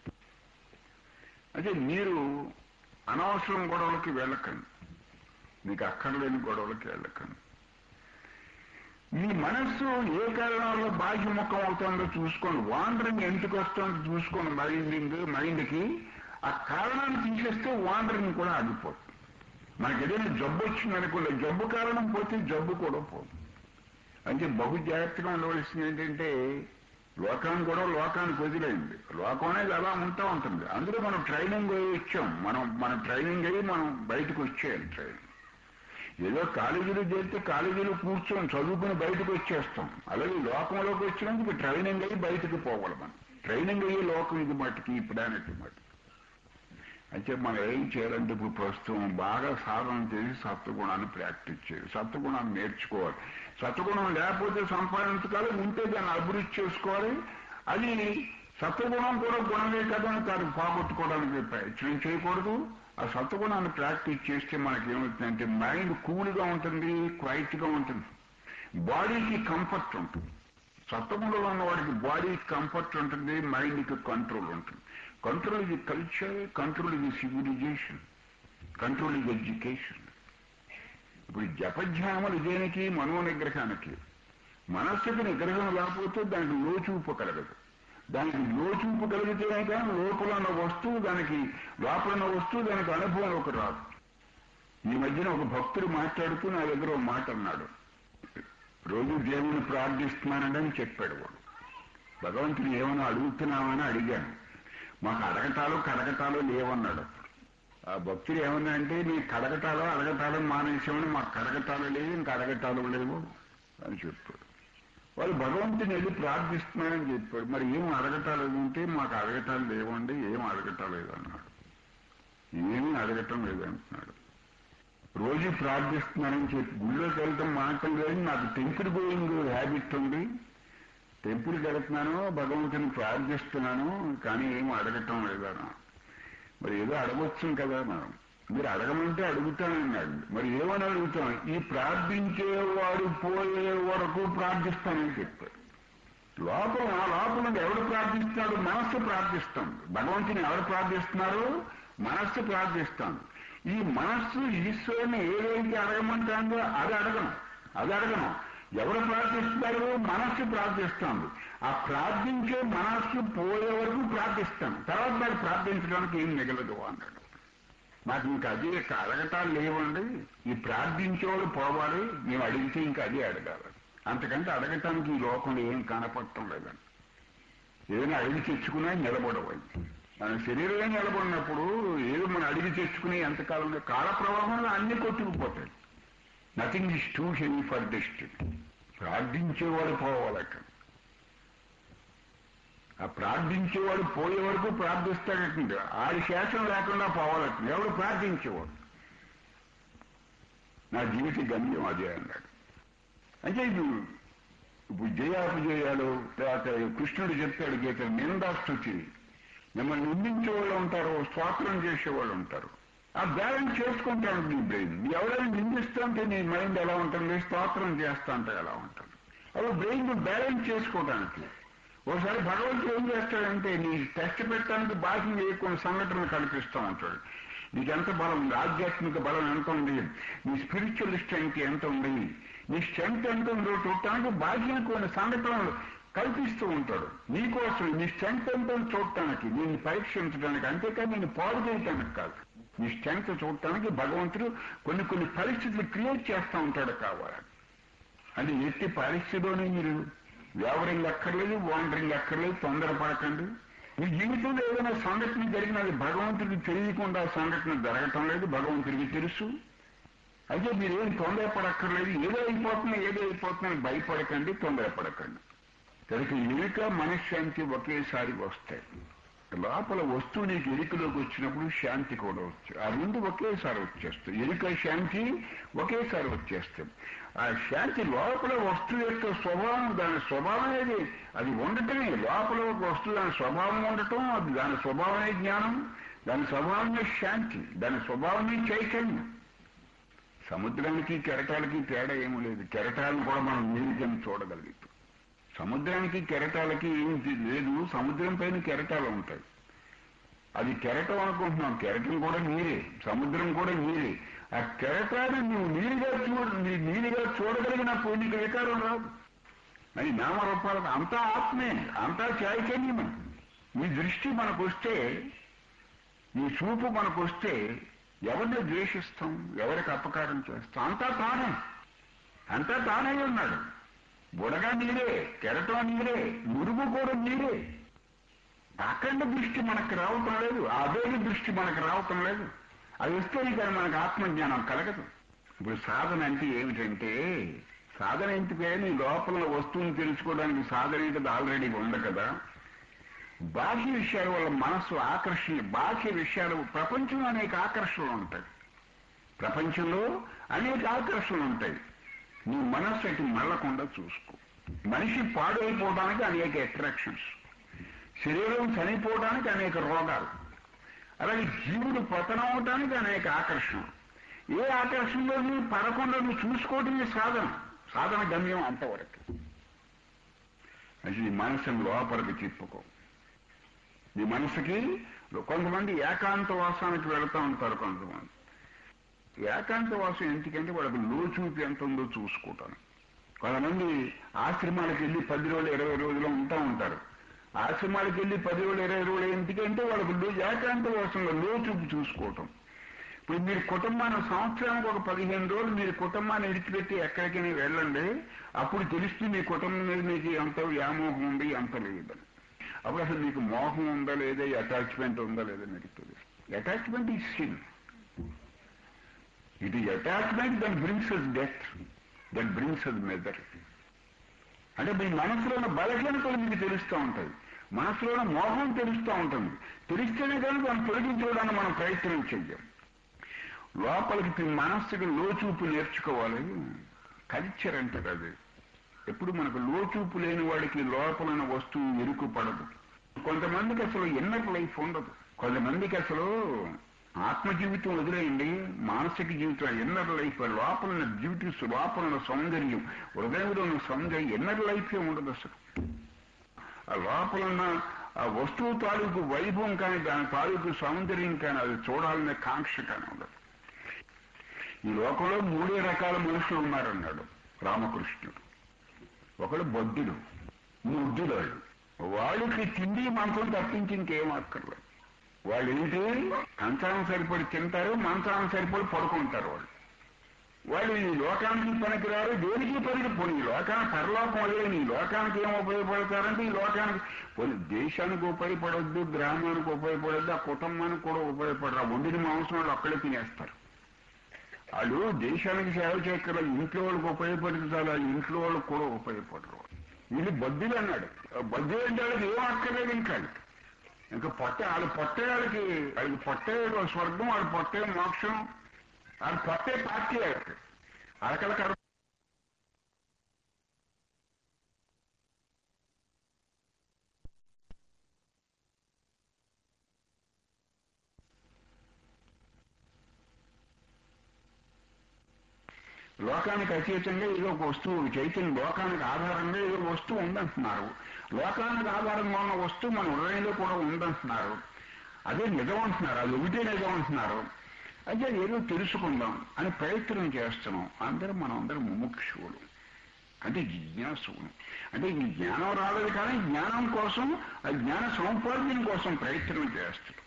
Speaker 1: అంటే మీరు అనవసరం గొడవలకి వెళ్ళకండి మీకు అక్కర్లేని గొడవలకి వెళ్ళకండి మీ మనస్సు ఏ కారణాల్లో బాహ్యముఖం అవుతుందో చూసుకోండి వాండరింగ్ ఎందుకు వస్తుందో చూసుకోండి మైండింగ్ మైండ్కి ఆ కారణాన్ని తీసేస్తే వాండరింగ్ కూడా ఆగిపోతుంది మనకి ఏదైనా జబ్బు వచ్చింది అనుకోండి జబ్బు కారణం పోతే జబ్బు కూడా పోదు అంటే బహు జాగ్రత్తగా ఉండవలసింది ఏంటంటే లోకాన్ని కూడా లోకానికి వదిలేయండి లోకం అనేది అలా ఉంటా ఉంటుంది అందులో మనం ట్రైనింగ్ అయ్యి వచ్చాం మనం మన ట్రైనింగ్ అయ్యి మనం బయటకు వచ్చేయాలి ట్రైనింగ్ ఏదో కాలేజీలో చేరితే కాలేజీలో కూర్చొని చదువుకుని బయటకు వచ్చేస్తాం అలాగే లోకంలోకి వచ్చినందుకు ట్రైనింగ్ అయ్యి బయటకు పోవాలి మనం ట్రైనింగ్ అయ్యి లోకం ఇది మట్టుకి ఈ ప్లానెట్ మట్టుకి అంటే మనం ఏం చేయాలంటే ఇప్పుడు ప్రస్తుతం బాగా సాధన చేసి సత్వగుణాన్ని ప్రాక్టీస్ చేయాలి సత్వగుణాన్ని నేర్చుకోవాలి సత్వగుణం లేకపోతే సంపాదించకాలి ఉంటే దాన్ని అభివృద్ధి చేసుకోవాలి అది సత్వగుణం కూడా గుణమే కదా అని దాన్ని పోగొట్టుకోవడానికి ప్రయత్నం చేయకూడదు ఆ సత్వగుణాన్ని ప్రాక్టీస్ చేస్తే మనకి ఏమవుతుందంటే మైండ్ కూల్గా ఉంటుంది క్వైట్గా ఉంటుంది బాడీకి కంఫర్ట్ ఉంటుంది సత్వగుణంలో ఉన్న వాడికి బాడీకి కంఫర్ట్ ఉంటుంది మైండ్కి కంట్రోల్ ఉంటుంది కంట్రోల్ ఇది కల్చర్ కంట్రోల్ ఇది సివిలైజేషన్ కంట్రోల్ ఇది ఎడ్యుకేషన్ ఇప్పుడు జపధ్యానములు దేనికి మనో నిగ్రహానికి మనస్సుకు నిగ్రహం లేకపోతే దానికి లోచూపు కలగదు దానికి లోచూపు కలిగితేనే కానీ లోపల ఉన్న వస్తువు దానికి లోపల ఉన్న వస్తువు దానికి అనుభవం ఒక రాదు ఈ మధ్యన ఒక భక్తుడు మాట్లాడుతూ నా దగ్గర ఒక మాట అన్నాడు రోజు దేవుని ప్రార్థిస్తున్నానని చెప్పాడు వాడు భగవంతుని ఏమైనా అడుగుతున్నామని అడిగాను మాకు అడగటాలు కడగటాలు లేవన్నాడు ఆ భక్తుడు ఏమన్నా అంటే నీ కడగటాలు అడగటాలు మానేసామని మాకు కడగటాలు లేవు ఇంకా అడగటాలు లేవు అని చెప్పాడు వాళ్ళు భగవంతుని వెళ్ళి ప్రార్థిస్తున్నారని చెప్పాడు మరి ఏం అడగటాలు ఉంటే మాకు అడగటాలు లేవండి ఏం అడగటం లేదన్నాడు ఏమీ అడగటం లేదంటున్నాడు రోజు ప్రార్థిస్తున్నానని చెప్పి గుళ్ళోకి వెళ్తాం మాటం లేదు నాకు టెంపుల్ గోయింగ్ హ్యాబిట్ ఉంది టెంపుల్కి వెళ్తున్నాను భగవంతుని ప్రార్థిస్తున్నాను కానీ ఏం అడగటం లేదన్నా మరి ఏదో అడగొచ్చు కదా మనం మీరు అడగమంటే అడుగుతానన్నాడు మరి ఏమని అడుగుతాం ఈ ప్రార్థించేవాడు పోయే వరకు ప్రార్థిస్తానని చెప్పాడు లోపల ఆ లోపల ఎవడు ప్రార్థిస్తున్నాడు మనస్సు ప్రార్థిస్తుంది భగవంతుని ఎవరు ప్రార్థిస్తున్నారు మనస్సు ప్రార్థిస్తాను ఈ మనస్సు ఈశ్వరుని ఏదైతే అడగమంటాందో అది అడగను అది అడగను ఎవరు ప్రార్థిస్తున్నారు మనస్సు ప్రార్థిస్తుంది ఆ ప్రార్థించే మనస్సు పోయే వరకు ప్రార్థిస్తాను తర్వాత మరి ప్రార్థించడానికి ఏం మిగలదు అన్నాడు మాకు ఇంకా అది అడగటాలు లేవండి ఈ ప్రార్థించేవాడు పోవాలి మేము అడిగితే ఇంకా అదే అడగాలి అంతకంటే అడగటానికి ఈ లోకంలో ఏం కనపడటం లేదండి ఏదైనా అడిగి తెచ్చుకున్నా నిలబడవాలి మన శరీరంలో నిలబడినప్పుడు ఏదో మనం అడిగి తెచ్చుకునే ఎంతకాలంలో కాల ప్రవాహంలో అన్ని కొట్టుకుపోతాయి nothing is too heavy for this ప్రార్థించేవాడు పోవాలట ఆ ప్రార్థించేవాడు పోయే వరకు ప్రార్థిస్తాడటండి ఆడి శేషం లేకుండా పోవాలట ఎవడు ప్రార్థించేవాడు నా జీవిత గమ్యం అదే అన్నాడు అంటే ఇది ఇప్పుడు జయాపజయాలు లేకపోతే కృష్ణుడు చెప్తాడు గీత నిందాస్తుతి మిమ్మల్ని నిందించే వాళ్ళు ఉంటారు స్వాతంత్రం చేసేవాళ్ళు ఉంటారు ఆ బ్యాలెన్స్ చేసుకుంటాను నీ బ్రెయిన్ ఎవరైనా నిందిస్తుంటే నీ మైండ్ ఎలా ఉంటుంది స్తోత్రం చేస్తా అంటే ఎలా ఉంటుంది అవి బ్రెయిన్ బ్యాలెన్స్ చేసుకోవడానికి ఒకసారి భగవంతుడు ఏం చేస్తాడంటే నీ టెస్ట్ పెట్టడానికి బాధ్యం లేకుండా సంఘటన కల్పిస్తూ ఉంటాడు నీకు ఎంత బలం ఉంది ఆధ్యాత్మిక బలం ఎంత ఉంది నీ స్పిరిచువల్ స్ట్రెంగ్త్ ఎంత ఉంది నీ స్ట్రెంగ్త్ ఎంత ఉందో చూడటానికి బాధ్యం కొన్ని సంఘటనలు కల్పిస్తూ ఉంటాడు నీకోసం నీ స్ట్రెంగ్త్ ఎంత చూడటానికి నేను పరీక్షించడానికి అంతేకాని నేను పాడు చేయటానికి కాదు నీ స్ట్రెంగ్త్ చూడటానికి భగవంతుడు కొన్ని కొన్ని పరిస్థితులు క్రియేట్ చేస్తూ ఉంటాడు కావాలి అది ఎట్టి పరిస్థితిలోనే మీరు వ్యవరింగ్ అక్కర్లేదు వాండరింగ్ అక్కర్లేదు తొందరపడకండి మీ జీవితంలో ఏదైనా సంఘటన జరిగినది భగవంతుడికి తెలియకుండా సంఘటన జరగటం లేదు భగవంతుడికి తెలుసు అయితే మీరేం తొందరపడక్కర్లేదు ఏదో అయిపోతున్నా ఏదో అయిపోతున్నా భయపడకండి తొందరపడకండి కనుక ఎలుక మనశ్శాంతి ఒకేసారి వస్తాయి లోపల వస్తువు నీకు ఎలుకలోకి వచ్చినప్పుడు శాంతి కూడా వచ్చు ఆ రెండు ఒకేసారి వచ్చేస్తాయి ఎలుక శాంతి ఒకేసారి వచ్చేస్తాయి ఆ శాంతి లోపల వస్తువు యొక్క స్వభావం దాని స్వభావం అనేది అది ఉండటమే లోపల ఒక వస్తువు దాని స్వభావం ఉండటం అది దాని స్వభావమే జ్ఞానం దాని స్వభావమే శాంతి దాని స్వభావమే చైతన్యం సముద్రానికి కెరటాలకి తేడా ఏమీ లేదు కెరటాలను కూడా మనం నీరుజం చూడగలుగుతాం సముద్రానికి కెరటాలకి ఏమి లేదు సముద్రం పైన కెరటాలు ఉంటాయి అది కెరటం అనుకుంటున్నాం కెరటం కూడా నీరే సముద్రం కూడా నీరే ఆ కెరటాన్ని నువ్వు నీరుగా చూడ నీ నీరుగా చూడగలిగినప్పుడు నీకు వికారం రాదు అది నామరూపాలకు అంతా ఆత్మే అంతా చైతన్యమే నీ దృష్టి మనకు వస్తే నీ చూపు మనకు వస్తే ఎవరిని ద్వేషిస్తాం ఎవరికి అపకారం చేస్తాం అంతా తానే అంతా తానే ఉన్నాడు బుడగా నీరే కెరటం నీరే మురుగు కూడా నీరే అఖండ దృష్టి మనకు రావటం లేదు అవేగ దృష్టి మనకు రావటం లేదు అది వస్తే కానీ మనకు ఆత్మజ్ఞానం కలగదు ఇప్పుడు సాధన అంటే ఏమిటంటే సాధన ఏంటికే నీ లోపల వస్తువుని తెలుసుకోవడానికి సాధన ఏంటది ఆల్రెడీ ఉంది కదా బాహ్య విషయాల వల్ల మనస్సు ఆకర్షణ బాహ్య విషయాలు ప్రపంచంలో అనేక ఆకర్షణలు ఉంటాయి ప్రపంచంలో అనేక ఆకర్షణలు ఉంటాయి నీ మనస్సు అటు మళ్ళకుండా చూసుకో మనిషి పాడైపోవడానికి అనేక అట్రాక్షన్స్ శరీరం చనిపోవడానికి అనేక రోగాలు అలాగే జీవుడు పతనం అవడానికి అనేక ఆకర్షణ ఏ ఆకర్షణలో నువ్వు పడకుండా నువ్వు చూసుకోవటమే సాధన సాధన గమ్యం అంతవరకు అది నీ మనసును లోపలికి తిప్పుకో నీ మనసుకి కొంతమంది ఏకాంత వాసానికి వెళుతూ ఉంటారు కొంతమంది ఏకాంతవాసం ఎందుకంటే వాళ్ళకి లోచూపి ఎంత ఉందో చూసుకోవటాను కొంతమంది ఆశ్రమాలకు వెళ్ళి పది రోజులు ఇరవై రోజులు ఉంటా ఉంటారు ఆశ్రమాలకు వెళ్ళి పది రోజులు ఇరవై రోజులు ఎందుకంటే వాళ్ళకి లో- ఏకాంతవాసంలో లోచూపు చూసుకోవటం ఇప్పుడు మీరు కుటుంబాన్ని సంవత్సరానికి ఒక పదిహేను రోజులు మీరు కుటుంబాన్ని విడిచిపెట్టి ఎక్కడికైనా వెళ్ళండి అప్పుడు తెలుస్తుంది మీ కుటుంబం మీద మీకు ఎంత వ్యామోహం ఉంది ఎంత లేదని అప్పుడు అసలు మీకు మోహం ఉందా లేదా అటాచ్మెంట్ ఉందా లేదా మీకు తెలుస్తుంది అటాచ్మెంట్ ఈ sin it is attachment that brings us death that brings us mother అంటే మీ మనసులో ఉన్న బలహీనతలు మీకు తెలుస్తూ ఉంటాయి మనసులో ఉన్న మోహం తెలుస్తూ ఉంటుంది తెలిస్తేనే కానీ దాన్ని తొలగించుకోవడానికి మనం ప్రయత్నం చెయ్యం లోపలికి మీ మనస్సుకి లోచూపు నేర్చుకోవాలి కల్చర్ అంటారు అది ఎప్పుడు మనకు లోచూపు లేని వాడికి లోపలైన వస్తువు ఎరుకు పడదు కొంతమందికి అసలు ఇన్నర్ లైఫ్ ఉండదు కొంతమందికి అసలు ఆత్మ జీవితం వదిలేయండి మానసిక జీవితం ఇన్నర్ లైఫ్ లోపల ఉన్న బ్యూటీస్ లోపల ఉన్న సౌందర్యం హృదయంలో ఉన్న సౌందర్యం ఇన్నర్ లైఫే ఉండదు అసలు ఆ లోపల ఉన్న ఆ వస్తువు తాలూకు వైభవం కానీ దాని తాలూకు సౌందర్యం కానీ అది చూడాలనే కాంక్ష కానీ ఉండదు ఈ లోకంలో మూడే రకాల మనుషులు ఉన్నారన్నాడు రామకృష్ణుడు ఒకడు బొద్దుడు ముద్దులాడు వాళ్ళకి తిండి మంచం తప్పించి ఇంకేం అక్కర్లేదు వాళ్ళు ఏంటి కంచానం సరిపడి తింటారు మంచానం సరిపడి పడుకుంటారు వాళ్ళు వాళ్ళు ఈ లోకానికి పనికిరారు దేనికి పనికి పోనీ ఈ లోకానికి పరలోకం వదిలేని ఈ లోకానికి ఏం ఉపయోగపడతారంటే ఈ లోకానికి పోనీ దేశానికి ఉపయోగపడొద్దు గ్రామానికి ఉపయోగపడొద్దు ఆ కుటుంబానికి కూడా ఉపయోగపడరు ఆ వండిన మాంసం వాళ్ళు అక్కడే తినేస్తారు వాళ్ళు దేశానికి సేవ చేయక్కర ఇంట్లో వాళ్ళకి ఉపయోగపడితే చాలా ఇంట్లో వాళ్ళకి కూడా ఉపయోగపడరు వీళ్ళు బద్దులు అన్నాడు బద్దులు అంటే వాళ్ళకి ఏం అక్కర్లేదు ఇంకా ఇంకా పొట్ట వాళ్ళు పొట్టే వాళ్ళకి వాళ్ళకి పొట్టే స్వర్గం వాళ్ళ పొట్టే మోక్షం వాళ్ళ పొట్టే పార్టీ వాళ్ళకి అలకల కర లోకానికి అతీతంగా ఏదో ఒక వస్తువు చైతన్యం లోకానికి ఆధారంగా ఏదో వస్తువు ఉందంటున్నారు లోకానికి ఆధారంగా ఉన్న వస్తువు మన హృదయంలో కూడా ఉందంటున్నారు అదే నిజం అంటున్నారు అది ఒకటే నిజం అంటున్నారు అయితే ఏదో తెలుసుకుందాం అని ప్రయత్నం చేస్తున్నాం అందరం మనం అందరం ముముక్షువులు అంటే జిజ్ఞాసువులు అంటే ఈ జ్ఞానం రాలేదు కానీ జ్ఞానం కోసం ఆ జ్ఞాన సముపార్జన కోసం ప్రయత్నం చేస్తున్నాం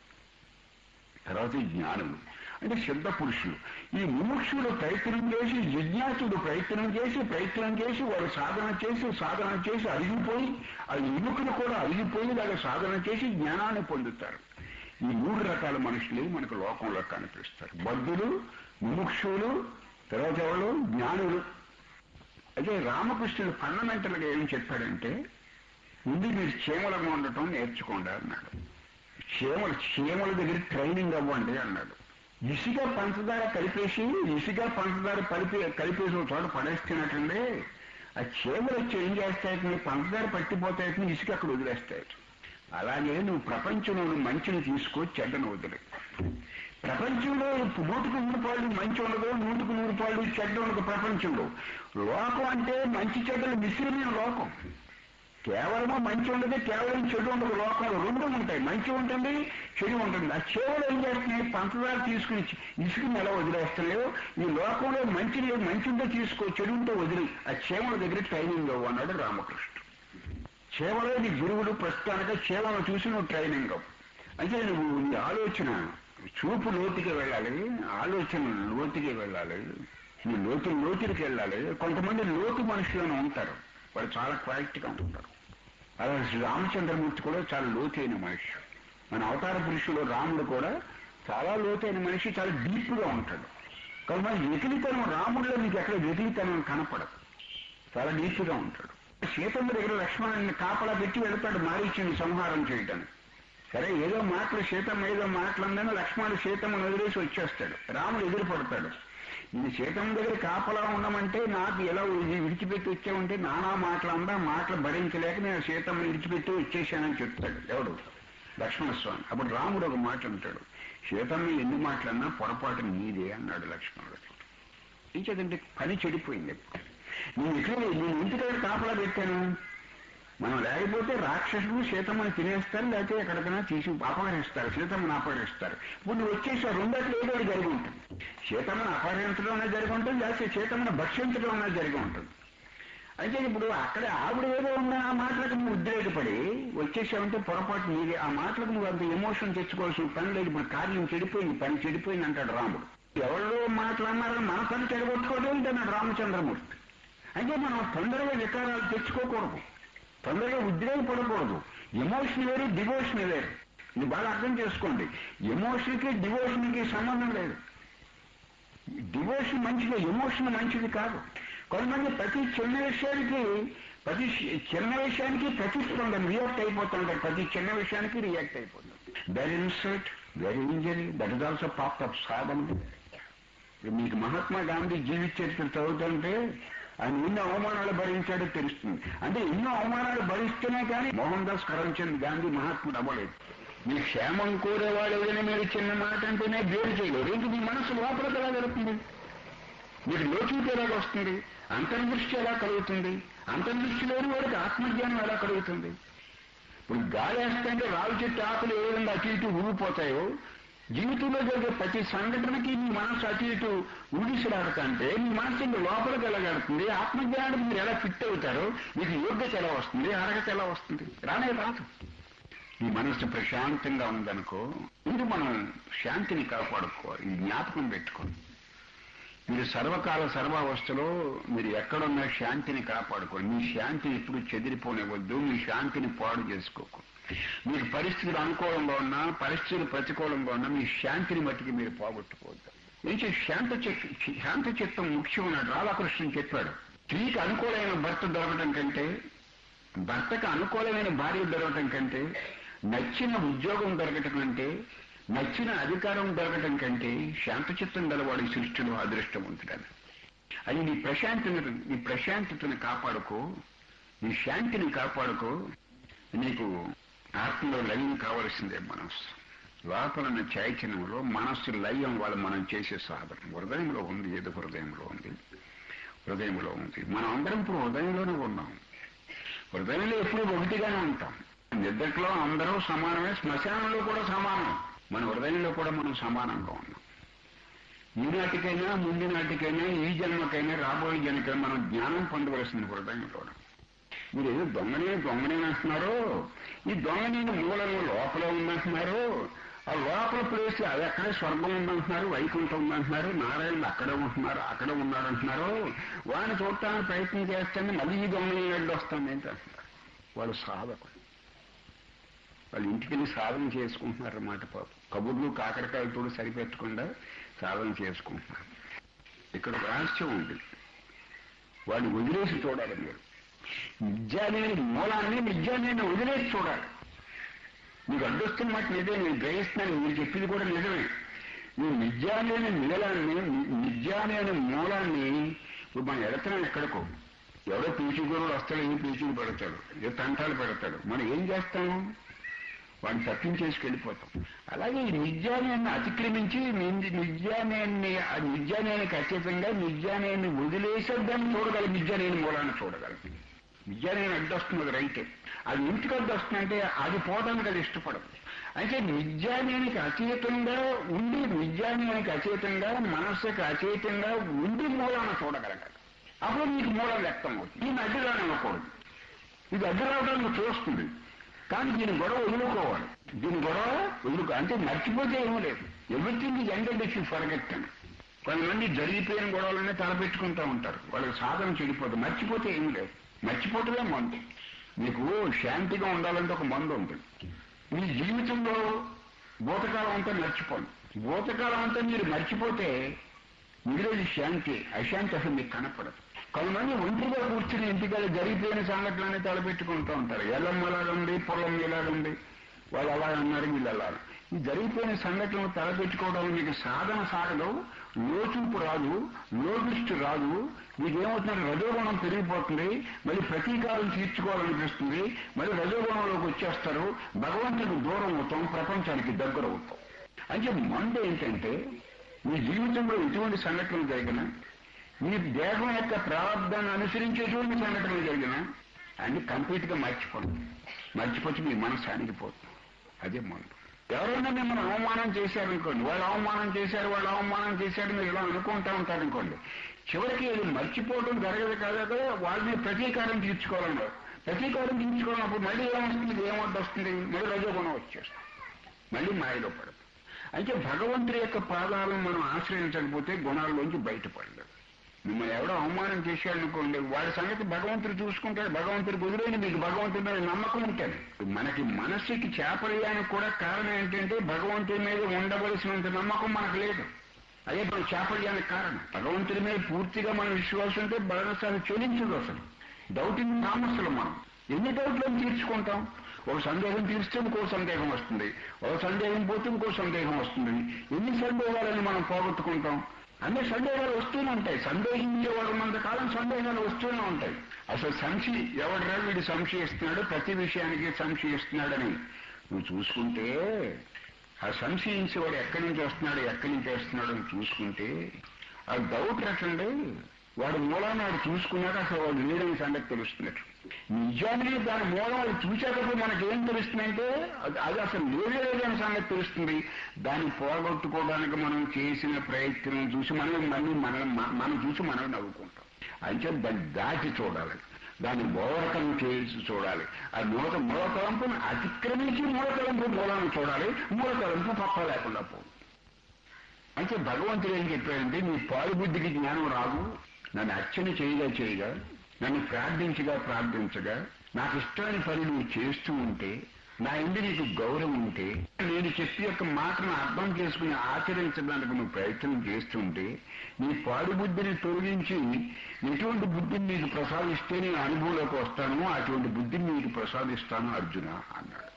Speaker 1: తర్వాత ఈ జ్ఞానులు అంటే సిద్ధ పురుషులు ఈ ముముక్షుడు ప్రయత్నం చేసి జిజ్ఞాసుడు ప్రయత్నం చేసి ప్రయత్నం చేసి వాడు సాధన చేసి సాధన చేసి అరిగిపోయి ఆ ఎముకలు కూడా అరిగిపోయి దాని సాధన చేసి జ్ఞానాన్ని పొందుతారు ఈ మూడు రకాల మనుషులే మనకు లోకంలో కనిపిస్తారు బద్ధులు ముముక్షులు తర్వాత ఎవరు జ్ఞానులు అయితే రామకృష్ణుడు ఫండమెంటల్ గా ఏం చెప్పాడంటే ముందు మీరు క్షేమలంగా ఉండటం నేర్చుకోండి అన్నాడు క్షేమల క్షేమల దగ్గర ట్రైనింగ్ అవ్వండి అన్నాడు ఇసుక పంచదార కలిపేసి ఇసుక పంచదార కలిపి కలిపేసి ఒక చోట పడేస్తున్నట్టుండే ఆ చీమలు వచ్చి ఏం చేస్తాయి పంచదార పట్టిపోతాయి ఇసుక అక్కడ వదిలేస్తాయి అలాగే నువ్వు ప్రపంచంలో నువ్వు మంచిని తీసుకో చెడ్డను వదిలే ప్రపంచంలో నూటికి నూరు పాళ్ళు మంచి ఉండదు నూటికి నూరు పాళ్ళు చెడ్డ ఉండదు ప్రపంచంలో లోకం అంటే మంచి చెడ్డలు మిశ్రమైన లోకం కేవలము మంచి ఉండదు కేవలం చెడు ఉండదు లోకంలో రెండు ఉంటాయి మంచి ఉంటుంది చెడు ఉంటుంది ఆ చెవులు ఏం చేస్తున్నాయి పంచదార తీసుకుని ఇసుకు నెల వదిలేస్తలేవు ఈ లోకంలో మంచి లేదు మంచి ఉంటే తీసుకో చెడు ఉంటే వదిలి ఆ చేమల దగ్గర ట్రైనింగ్ అవ్వు అన్నాడు రామకృష్ణ చేవలో నీ గురువుడు ప్రస్తుతానికి చేవను చూసి నువ్వు ట్రైనింగ్ అవ్వు అంటే నువ్వు నీ ఆలోచన చూపు లోతుకి వెళ్ళాలి ఆలోచన లోతుకి వెళ్ళాలి నీ లోతు లోతుకి వెళ్ళాలి కొంతమంది లోతు మనుషులను ఉంటారు వాళ్ళు చాలా క్వాలిటీగా ఉంటారు అలా శ్రీ రామచంద్రమూర్తి కూడా చాలా లోతైన మనిషి మన అవతార పురుషుడు రాముడు కూడా చాలా లోతైన మనిషి చాలా డీప్ గా ఉంటాడు కొంతమంది వెకిలితనం రాముడిలో నీకు ఎక్కడ వెకిలితనం కనపడదు చాలా డీప్ గా ఉంటాడు సీతమ్మ దగ్గర లక్ష్మణుని కాపలా పెట్టి వెళ్తాడు మారీచుని సంహారం చేయడానికి సరే ఏదో మాటలు సీతమ్మ ఏదో మాటలందని లక్ష్మణుడు సీతమ్మను వదిలేసి వచ్చేస్తాడు రాముడు ఎదురు పడతాడు ఇది సీతమ్మ దగ్గర కాపలా ఉండమంటే నాకు ఎలా ఇది విడిచిపెట్టి వచ్చామంటే నానా మాటలందా మాటలు భరించలేక నేను సీతమ్మని విడిచిపెట్టి వచ్చేసానని చెప్తాడు ఎవడు లక్ష్మణస్వామి అప్పుడు రాముడు ఒక మాట అంటాడు సీతమ్మ ఎన్ని మాటలన్నా పొరపాటు నీదే అన్నాడు లక్ష్మణుడు ఇంకేదంటే పని చెడిపోయింది నేను ఇక్కడ నేను ఇంటి దగ్గర కాపలా పెట్టాను
Speaker 2: మనం లేకపోతే రాక్షసులు సీతమ్మని తినేస్తారు లేకపోతే ఎక్కడికైనా తీసి అపహరిస్తారు సీతమ్మని అపహరిస్తారు ఇప్పుడు నువ్వు వచ్చేసి రెండట్లు ఏదో ఒకటి జరిగి ఉంటుంది సీతమ్మని అపహరించడం అనేది జరిగి ఉంటుంది లేకపోతే సీతమ్మని భక్షించడం అనేది జరిగి ఉంటుంది అయితే ఇప్పుడు అక్కడ ఆవిడ ఏదో ఉన్న ఆ మాటలకు నువ్వు ఉద్రేకపడి వచ్చేసావంటే పొరపాటు నీది ఆ మాటలకు నువ్వు అంత ఎమోషన్ తెచ్చుకోవాల్సిన పని లేదు ఇప్పుడు కార్యం చెడిపోయింది పని చెడిపోయింది అంటాడు రాముడు ఎవరో మాట్లాడినారని మన పని చెడగొట్టుకోవడం అంటున్నాడు రామచంద్రమూర్తి అయితే మనం తొందరగా వికారాలు తెచ్చుకోకూడదు తొందరగా ఉద్రేకపడకూడదు ఎమోషన్ వేరు డివోషన్ వేరు ఇది బాగా అర్థం చేసుకోండి ఎమోషన్కి డివోషన్కి సంబంధం లేదు డివోషన్ మంచిది ఎమోషన్ మంచిది కాదు కొంతమంది ప్రతి చిన్న విషయానికి ప్రతి చిన్న విషయానికి ప్రతిస్పందన రియాక్ట్ అయిపోతుంటారు ప్రతి చిన్న విషయానికి రియాక్ట్ అయిపోతుంది very insult very injury that is also part of సాధన మీకు మహాత్మా గాంధీ జీవిత చరిత్ర చదువుతుంటే ఆయన ఎన్నో అవమానాలు భరించాడో తెలుస్తుంది అంటే ఎన్నో అవమానాలు భరిస్తేనే కానీ మోహన్ దాస్ కరమ్చంద్ గాంధీ మహాత్ముడు అవ్వలేదు మీ క్షేమం కోరేవాడు ఏదైనా మీరు చిన్న మాట అంటేనే వేరు చేయలేరు ఇంక మీ మనసు లోపలికి ఎలా జరుగుతుంది మీకు లోచూపు ఎలా వస్తుంది అంతర్దృష్టి ఎలా కలుగుతుంది అంతర్దృష్టి లేని వాడికి ఆత్మజ్ఞానం ఎలా కలుగుతుంది ఇప్పుడు గాలి వేస్తుంటే రావి చెట్టు ఆకులు ఏ విధంగా అటు ఇటు ఊగిపోతాయో జీవితంలో జరిగే ప్రతి సంఘటనకి మీ మనసు అటు ఇటు ఊగిసలాడుతుంటే మీ మనసు ఇంకా లోపలికి ఎలాగడుతుంది ఆత్మజ్ఞానం మీరు ఎలా ఫిట్ అవుతారో మీకు యోగ్యత ఎలా వస్తుంది అర్హత ఎలా వస్తుంది రానే రాదు ఈ మనసు ప్రశాంతంగా ఉందనుకో ఇది మనం శాంతిని కాపాడుకోవాలి ఈ జ్ఞాపకం పెట్టుకోండి మీరు సర్వకాల సర్వావస్థలో మీరు ఎక్కడున్న శాంతిని కాపాడుకోండి మీ శాంతి ఎప్పుడు చెదిరిపోనివ్వద్దు మీ శాంతిని పాడు చేసుకోకు మీకు పరిస్థితులు అనుకూలంగా ఉన్నా పరిస్థితులు ప్రతికూలంగా ఉన్నా మీ శాంతిని మట్టికి మీరు పోగొట్టుకోవద్దు నుంచి శాంత చిత్తం శాంత చిత్తం ముఖ్యమన్నాడు రాధాకృష్ణన్ చెప్పాడు స్త్రీకి అనుకూలమైన భర్త దొరకడం కంటే భర్తకు అనుకూలమైన భార్య దొరకటం కంటే నచ్చిన ఉద్యోగం దొరకటం కంటే నచ్చిన అధికారం దొరకటం కంటే శాంతచిత్తం గలవాడి సృష్టిలో అదృష్టవంతుడని అది నీ ప్రశాంతత నీ ప్రశాంతతను కాపాడుకో నీ శాంతిని కాపాడుకో నీకు ఆత్మలో లయం కావలసిందే మనస్సు లోపల ఉన్న చైతన్యంలో మనస్సు లయం వల్ల మనం చేసే సాధన హృదయంలో ఉంది ఏదో హృదయంలో ఉంది హృదయంలో ఉంది మనం అందరం ఇప్పుడు హృదయంలోనే ఉన్నాం హృదయంలో ఎప్పుడు ఒకటిగానే ఉంటాం నిద్రలో అందరూ సమానమే శ్మశానంలో కూడా సమానం మన హృదయంలో కూడా మనం సమానంగా ఉన్నాం ఈనాటికైనా ముందు నాటికైనా ఈ జన్మకైనా రాబోయే జన్మకైనా మనం జ్ఞానం పొందవలసింది హృదయంలో మీరు ఏదో దొంగనే దొంగనే అంటున్నారు ఈ దొంగనేని మూలంలో లోపల ఉందంటున్నారు ఆ లోపల ప్లేస్ అది అక్కడే స్వర్గం ఉందంటున్నారు వైకుంఠం ఉందంటున్నారు నారాయణ అక్కడే ఉంటున్నారు అక్కడే ఉన్నాడు అంటున్నారు వాడిని చూడటానికి ప్రయత్నం చేస్తాను మళ్ళీ ఈ దొంగ అడ్డు వస్తుంది ఏంటి అంటున్నారు వాళ్ళు సాధకులు వాళ్ళు ఇంటికి వెళ్ళి సాధన చేసుకుంటున్నారు అన్నమాట పాపం కబుర్లు కాకరకాయలతో సరిపెట్టకుండా సాధన చేసుకుంటున్నారు ఇక్కడ ఒక రహస్యం ఉంది వాడిని వదిలేసి చూడాలి మీరు నిజానేని మూలాన్ని నిజాన్ని వదిలేసి చూడాలి నీకు అడ్డొస్తున్న మాట నిజమే నేను గ్రహిస్తున్నాను మీరు చెప్పింది కూడా నిజమే నువ్వు నిజానేని మూలాన్ని నిజానేని మూలాన్ని ఇప్పుడు మనం ఎడతాం ఎక్కడికో ఎవడో పీచు గురువులు వస్తాడు ఏ పీచులు పెడతాడు ఏ తంటాలు పెడతాడు మనం ఏం చేస్తాము వాడిని తప్పించేసి వెళ్ళిపోతాం అలాగే ఈ నిజాన్ని అతిక్రమించి నిజాన్ని ఆ నిజానికి అత్యతంగా నిజాన్ని వదిలేసేద్దాన్ని చూడగలం నిజానేని మూలాన్ని చూడగలం విద్యానేని అడ్డొస్తున్నది రైతే అది ఇంటికి అడ్డొస్తుందంటే అది పోవడానికి అది ఇష్టపడదు అయితే విద్యానేనికి అతీతంగా ఉండి విద్యానేనికి అతీతంగా మనస్సుకి అతీతంగా ఉండి మూలాన్ని చూడగలగాలి అప్పుడు నీకు మూలం వ్యక్తం అవుతుంది దీన్ని అడ్డు రానివ్వకూడదు ఇది అడ్డు రావడానికి చూస్తుంది కానీ దీని గొడవ వదులుకోవాలి దీని గొడవ వదులుకో అంటే మర్చిపోతే ఏమీ లేదు everything is ended if you forget అని కొంతమంది జరిగిపోయిన గొడవలనే తలపెట్టుకుంటూ ఉంటారు వాళ్ళకి సాధన చెడిపోదు మర్చిపోతే ఏమీ లేదు మర్చిపోవటమే మందు మీకు శాంతిగా ఉండాలంటే ఒక మందు ఉంటుంది మీ జీవితంలో భూతకాలం అంతా మర్చిపోండి భూతకాలం అంతా మీరు మర్చిపోతే మిగిలేది శాంతి అశాంతి అసలు మీకు కనపడదు కొంతమంది ఒంటిగా కూర్చుని ఇంటికాడ జరిగిపోయిన సంఘటనలన్నీ తలపెట్టుకుంటూ ఉంటారు ఎల్లమ్మలాగుంది పొలం ఇలాగుంది వాళ్ళు అలా అన్నారు వీళ్ళు అలా ఈ జరిగిపోయిన సంఘటనలు తలపెట్టుకోవడం మీకు సాధన సాగదు లోచూపు రాదు లోదృష్టి రాదు మీకు ఏమవుతుంది రజోగుణం పెరిగిపోతుంది మళ్ళీ ప్రతీకారం తీర్చుకోవాలనిపిస్తుంది మళ్ళీ రజోగుణంలోకి వచ్చేస్తారు భగవంతుడికి దూరం అవుతాం ప్రపంచానికి దగ్గర అవుతాం అంటే మందు ఏంటంటే మీ జీవితంలో ఎటువంటి సంఘటనలు జరిగినా మీ దేహం యొక్క ప్రారంభాన్ని అనుసరించేటువంటి సంఘటనలు జరిగినా అన్ని కంప్లీట్ గా మర్చిపోండి మర్చిపోతే మీ మనసు అణిగిపోతుంది అదే మందు ఎవరైనా మిమ్మల్ని అవమానం చేశారనుకోండి వాళ్ళు అవమానం చేశారు వాళ్ళు అవమానం చేశారు మీరు ఇలా అనుకుంటా ఉంటారనుకోండి చివరికి ఇది మర్చిపోవడం జరగదు కాదు వాళ్ళని ప్రతీకారం తీర్చుకోవాలన్నారు ప్రతీకారం తీర్చుకోవాలన్నప్పుడు మళ్ళీ ఏమొస్తుంది ఏమొద్దు వస్తుంది మళ్ళీ రజోగుణం వచ్చేస్తుంది మళ్ళీ మాయలో పడదు అంటే భగవంతుడి యొక్క పాదాలను మనం ఆశ్రయించకపోతే గుణాల్లోంచి బయటపడలేదు మిమ్మల్ని ఎవడో అవమానం చేశాడనుకోండి వాడి సంగతి భగవంతుడు చూసుకుంటాడు భగవంతుడు కుదిరేని మీకు భగవంతుడి మీద నమ్మకం ఉంటుంది మనకి మనస్సుకి చేపలేయడానికి కూడా కారణం ఏంటంటే భగవంతుడి మీద ఉండవలసినంత నమ్మకం మనకు లేదు అదే మన చేపల్యానికి కారణం భగవంతుడి మీద పూర్తిగా మన విశ్వాసం ఉంటే భగవత్సాన్ని చెల్లించదు అసలు డౌటింగ్ తామస్సులు మనం ఎన్ని డౌట్లను తీర్చుకుంటాం ఒక సందేహం తీర్స్తే ఇంకో సందేహం వస్తుంది ఒక సందేహం పోతే ఇంకో సందేహం వస్తుంది ఎన్ని సందేహాలను మనం పోగొట్టుకుంటాం అన్ని సందేహాలు వస్తూనే ఉంటాయి సందేహించేవాడు ఉన్నంత కాలం సందేహాలు వస్తూనే ఉంటాయి అసలు సంశి ఎవడరా వీడు సంశయిస్తున్నాడు ప్రతి విషయానికి సంశయిస్తున్నాడని నువ్వు చూసుకుంటే ఆ సంశయించేవాడు ఎక్కడి నుంచి వస్తున్నాడు ఎక్కడి నుంచి వస్తున్నాడు అని చూసుకుంటే ఆ డౌట్ రకండి వాడు మూలాన్ని వాడు చూసుకున్నాక అసలు వాడు లేడని సంగతి తెలుస్తున్నట్టు నిజానికి దాని మూలం వాడు చూసేటప్పుడు మనకి ఏం తెలుస్తుందంటే అది అది అసలు లేదే లేదని సంగతి తెలుస్తుంది దాన్ని పోగొట్టుకోవడానికి మనం చేసిన ప్రయత్నం చూసి మనం మళ్ళీ మనం మనం చూసి మనం నవ్వుకుంటాం అంటే దాన్ని దాటి చూడాలి దాన్ని ఓవర్కం చేసి చూడాలి ఆ మూల మూలతలంపును అతిక్రమించి మూలతలంపు మూలాన్ని చూడాలి మూలతలంపు పక్క లేకుండా పోదు అంటే భగవంతుడు ఏం చెప్పాడంటే నీ పాలు బుద్ధికి జ్ఞానం రాదు నన్ను అర్చన చేయగా చేయగా నన్ను ప్రార్థించగా ప్రార్థించగా నాకు ఇష్టమైన పని నువ్వు చేస్తూ ఉంటే నా ఇంటి నీకు గౌరవం ఉంటే నేను చెప్పి యొక్క మాటను అర్థం చేసుకుని ఆచరించడానికి నువ్వు ప్రయత్నం చేస్తుంటే నీ పాడు బుద్ధిని తొలగించి ఎటువంటి బుద్ధిని నీకు ప్రసాదిస్తే నేను అనుభవంలోకి వస్తాను అటువంటి బుద్ధిని నీకు ప్రసాదిస్తాను అర్జున అన్నాడు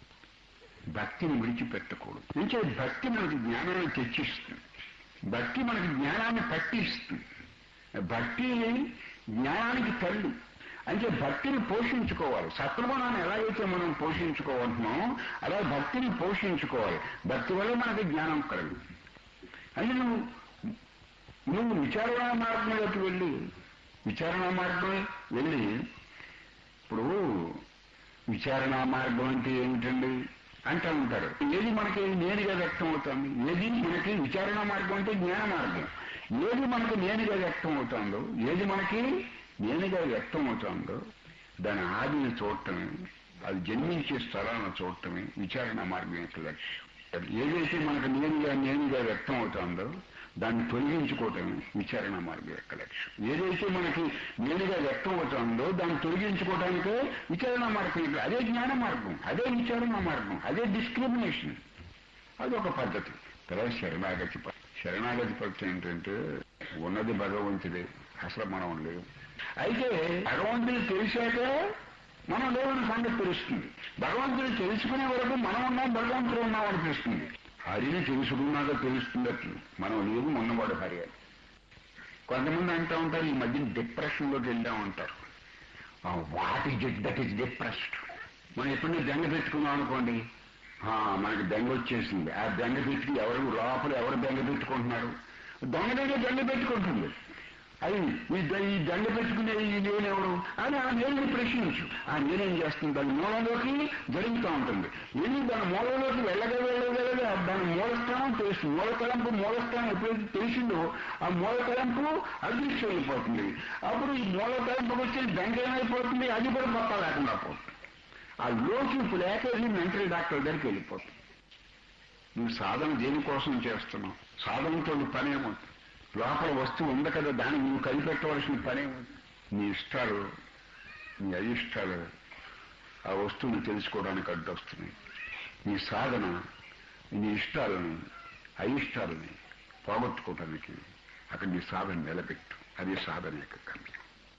Speaker 2: భక్తిని విడిచిపెట్టకూడదు అంటే భక్తి మనకి జ్ఞానాన్ని తెచ్చిస్తుంది భక్తి మనకి జ్ఞానాన్ని పట్టిస్తుంది భక్తి జ్ఞానానికి తల్లి అంటే భక్తిని పోషించుకోవాలి సత్వగుణాన్ని ఎలాగైతే మనం పోషించుకోవాలంటున్నామో అలా భక్తిని పోషించుకోవాలి భక్తి వల్ల మనకి జ్ఞానం కలుగు అంటే నువ్వు నువ్వు విచారణ మార్గంలోకి వెళ్ళి విచారణ మార్గం వెళ్ళి ఇప్పుడు విచారణ మార్గం అంటే ఏమిటండి అంటూ ఉంటారు ఏది మనకి నేనుగా వ్యక్తం అవుతుంది ఏది మనకి విచారణ మార్గం అంటే జ్ఞాన మార్గం ఏది మనకు నేనుగా వ్యక్తం అవుతుందో ఏది మనకి నేనుగా వ్యక్తం అవుతుందో దాని ఆదిని చూడటమే అది జన్మించే స్థలాన్ని చూడటమే విచారణ మార్గం యొక్క లక్ష్యం ఏదైతే మనకు నేనుగా నేనుగా వ్యక్తం అవుతుందో దాన్ని తొలగించుకోవటమే విచారణ మార్గం యొక్క లక్ష్యం ఏదైతే మనకి నేనుగా వ్యక్తం అవుతుందో దాన్ని తొలగించుకోవడానికే విచారణ మార్గం యొక్క- అదే జ్ఞాన మార్గం అదే విచారణ మార్గం అదే డిస్క్రిమినేషన్ అదొక పద్ధతి తర్వాత శరణాగతి ప- శరణాగతి పద్ధతి ఏంటంటే ఉన్నది భగవంతుడే అసలు మనం లేవు అయితే భగవంతుని తెలిసాక మనం లేవని సంగతి తెలుస్తుంది భగవంతుని తెలుసుకునే వరకు మనం ఉన్నాం భగవంతుడు ఉన్నాం అనిపిస్తుంది హరిని తెలుసుకున్నాక తెలుస్తుంది అట్లు మనం లేదు ఉన్నవాడు హరి అని కొంతమంది అంటూ ఉంటారు ఈ మధ్య డిప్రెషన్లోకి వెళ్దాం అంటారు what is it that is depressed మనం ఎప్పుడైనా బెంగ పెట్టుకున్నాం అనుకోండి ఆ, మనకి బెంగ వచ్చేసింది ఆ బెంగ పెట్టుకు ఎవరు లోపల ఎవరు బెంగ పెట్టుకుంటున్నారు దొంగనే బెంగ పెట్టుకుంటుంది అది ఈ ద- ఈ దండ పెట్టుకునే ఈ నేనెవరు అని ఆ నేను ప్రశ్నించు ఆ నేనేం చేస్తుంది దాని మూలంలోకి జరుగుతూ ఉంటుంది ఏది దాని మూలంలోకి వెళ్ళగా వెళ్ళగలగా దాని మూలస్థానం తెలుసు మూలతలంపు మూలస్థానం ఎప్పుడైతే తెలిసిందో ఆ మూలతలంపు అదృశ్యం అయిపోతుంది అప్పుడు ఈ మూలతలంపుకి వచ్చే దండ ఏమైపోతుంది అది కూడా పక్క లేకుండా పోతుంది ఆ లోకింపు లేక ఇది మెంటల్ డాక్టర్ దగ్గరికి వెళ్ళిపోతుంది నువ్వు సాధన దేనికోసం చేస్తున్నావు సాధనతో నీ పని ఏమవుతుంది లోపల వస్తువు ఉంది కదా దానికి నువ్వు కనిపెట్టవలసిన పని ఏమవుతుంది నీ ఇష్టాలు నీ అయిష్టాలు ఆ వస్తువుని తెలుసుకోవడానికి అడ్డొస్తున్నాయి నీ సాధన నీ ఇష్టాలని అయిష్టాలని పోగొట్టుకోవడానికి అక్కడ నీ సాధన నిలబెట్టు అది సాధన యొక్క గమ్యం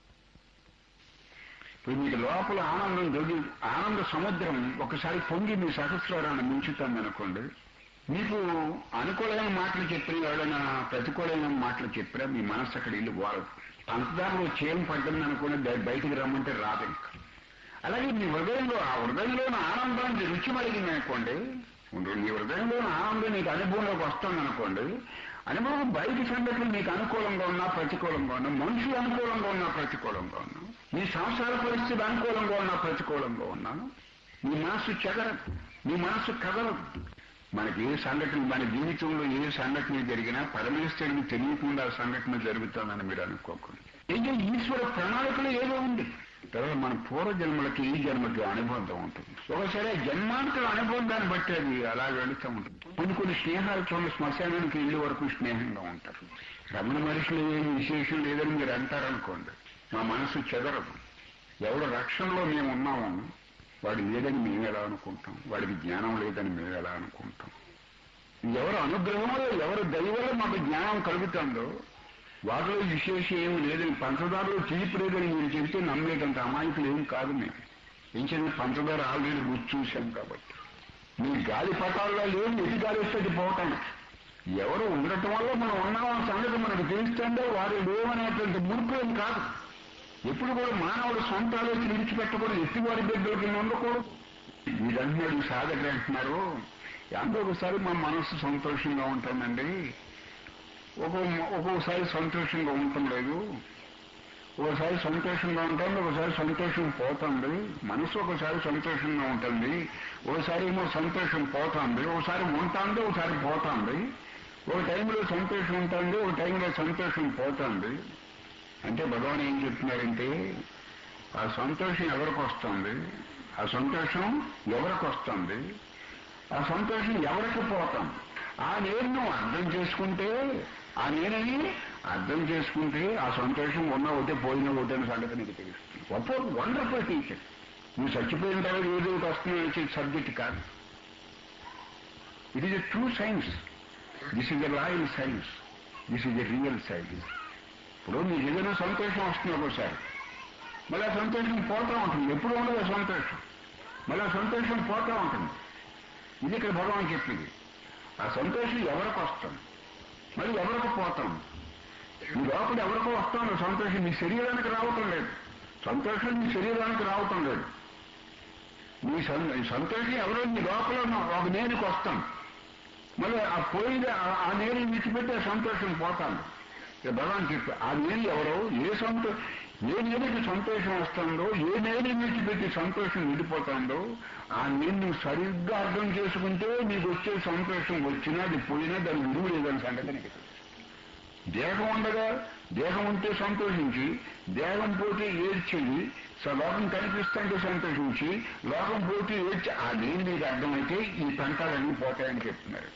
Speaker 2: ఇప్పుడు మీకు లోపల ఆనందం దొరికి ఆనంద సముద్రం ఒకసారి పొంగి మీ సహస్రాన్ని ముంచుతుంది అనుకోండి మీకు అనుకూలమైన మాటలు చెప్పిన ఎవరైనా ప్రతికూలమైన మాటలు చెప్పినా మీ మనసు అక్కడ ఇల్లు వాడదు పంచదారలో చేయం పడ్డది అనుకుని బయ- బయటికి రమ్మంటే రాదు ఇంకా అలాగే మీ హృదయంలో ఆ హృదయంలోని ఆనందానికి రుచి మరిగింది అనుకోండి మీ హృదయంలోని ఆనందం నీకు అనుభవంలోకి వస్తుంది అనుకోండి అనుభవం బయట సంగతులు మీకు అనుకూలంగా ఉన్నా ప్రతికూలంగా ఉన్నా మనుషులు అనుకూలంగా ఉన్నా ప్రతికూలంగా ఉన్నా నీ సంసార పరిస్థితి అనుకూలంగా ఉన్నా ప్రతికూలంగా ఉన్నా నీ మనసు చెదరదు నీ మనసు కదలదు మనకి ఏ సంఘటన మన జీవితంలో ఏ సంఘటన జరిగినా పరమేశ్వరుడికి తెలియకుండా ఆ సంఘటన జరుగుతుందని మీరు అనుకోకండి ఏదో ఈశ్వర ప్రణాళికలో ఏదో ఉంది తర్వాత మన పూర్వజన్మలకి ఈ జన్మకి అనుబంధం ఉంటుంది ఒకసారి జన్మాంతర అనుబంధాన్ని బట్టి అది అలా వెళుతూ ఉంటుంది కొన్ని కొన్ని స్నేహాలు చూడండి శ్మశానానికి ఇల్లు వరకు స్నేహంగా ఉంటారు రమణ మనుషులు ఏమి విశేషం లేదని మీరు అంటారనుకోండి మా మనసు చెదరదు ఎవడు రక్షణలో మేము ఉన్నామో వాడు లేదని మేము ఎలా అనుకుంటాం వాడికి జ్ఞానం లేదని మేము ఎలా అనుకుంటాం ఎవరు అనుగ్రహంలో ఎవరు దైవంలో మాకు జ్ఞానం కలుగుతుందో వాటిలో విశేషం ఏమి లేదని పంచదారలో తీపి లేదని మీరు చెబితే నమ్మేటంత అమాయకులు ఏం కాదు మేము ఏం చేయాలి పంచదార ఆల్రెడీ రుచి చూశాం కాబట్టి మీ గాలి పటాల్లో లేవు ఎది గాలి వస్తుంది పోవటం ఎవరు ఉండటం వల్ల మనం ఉన్నామన్న సంగతి మనకు తెలుస్తుందో వారు లేవనేటువంటి మురుపు ఏం కాదు ఎప్పుడు కూడా మానవుడు సొంత ఆలోచన విడిచిపెట్టకూడదు ఎత్తివారి బిడ్డల కింద ఉండకూడదు మీరంటున్నాడు సాధకులు అంటున్నారు ఎంతో ఒకసారి మా మనస్సు సంతోషంగా ఉంటుందండి ఒక ఒక్కొక్కసారి సంతోషంగా ఉండటం లేదు ఒకసారి సంతోషంగా ఉంటుంది ఒకసారి సంతోషం పోతుంది మనసు ఒకసారి సంతోషంగా ఉంటుంది ఒకసారి ఏమో సంతోషం పోతుంది ఒకసారి ఉంటుంది ఒకసారి పోతుంది ఒక టైంలో సంతోషం ఉంటుంది ఒక టైంలో సంతోషం పోతుంది అంటే భగవాన్ ఏం చెప్తున్నారంటే ఆ సంతోషం ఎవరికి వస్తుంది ఆ సంతోషం ఎవరికి వస్తుంది ఆ సంతోషం ఎవరికి పోతాం ఆ నేను నువ్వు అర్థం చేసుకుంటే ఆ నేనని అర్థం చేసుకుంటే ఆ సంతోషం ఉన్న ఒకటే పోయిన ఒకటే అని సంగతి నీకు తెలుస్తుంది గొప్ప వండర్ఫుల్ టీచర్ నువ్వు చచ్చిపోయిన తర్వాత ఏదో ఒకటి వస్తుంది వచ్చే సబ్జెక్ట్ కాదు it is a true science this is a loyal science this is a real science ఇప్పుడు నీకు ఏదైనా సంతోషం వస్తుంది ఒకసారి మళ్ళీ ఆ సంతోషం పోతూ ఉంటుంది ఎప్పుడు ఉండదు ఆ సంతోషం మళ్ళీ ఆ సంతోషం పోతూ ఉంటుంది ఇది ఇక్కడ భగవాన్ చెప్పింది ఆ సంతోషం ఎవరికి వస్తాం మళ్ళీ ఎవరికి పోతాం నీ లోపల ఎవరికో వస్తాం ఆ సంతోషం నీ శరీరానికి రావటం లేదు సంతోషం నీ శరీరానికి రావటం లేదు నీ సం- ఈ సంతోషం ఎవరో నీ లోపల ఉన్న ఒక నేనుకి వస్తాం మళ్ళీ ఆ పోయిన ఆ- ఆ నేను విడిచిపెట్టి ఆ సంతోషం పోతాను ఇక భగవాన్ చెప్పి ఆ నేను ఎవరో ఏ సంతో ఏ నేనికి సంతోషం వస్తుందో ఏ నేను విడిచిపెట్టి సంతోషం విడిపోతుందో ఆ నేను నువ్వు సరిగ్గా అర్థం చేసుకుంటే నీకు వచ్చే సంతోషం వచ్చినా అది పోయినా దాని విలువ లేదని సంగతి నీకు తెలుసు. దేహం ఉండగా దేహం ఉంటే సంతోషించి దేహం పోతే ఏడ్చేది స- లోకం కనిపిస్తుంటే సంతోషించి లోకం పోతే ఏడ్చి ఆ నేను నీకు అర్థమైతే ఈ పంటాలన్నీ పోతాయని చెప్తున్నారు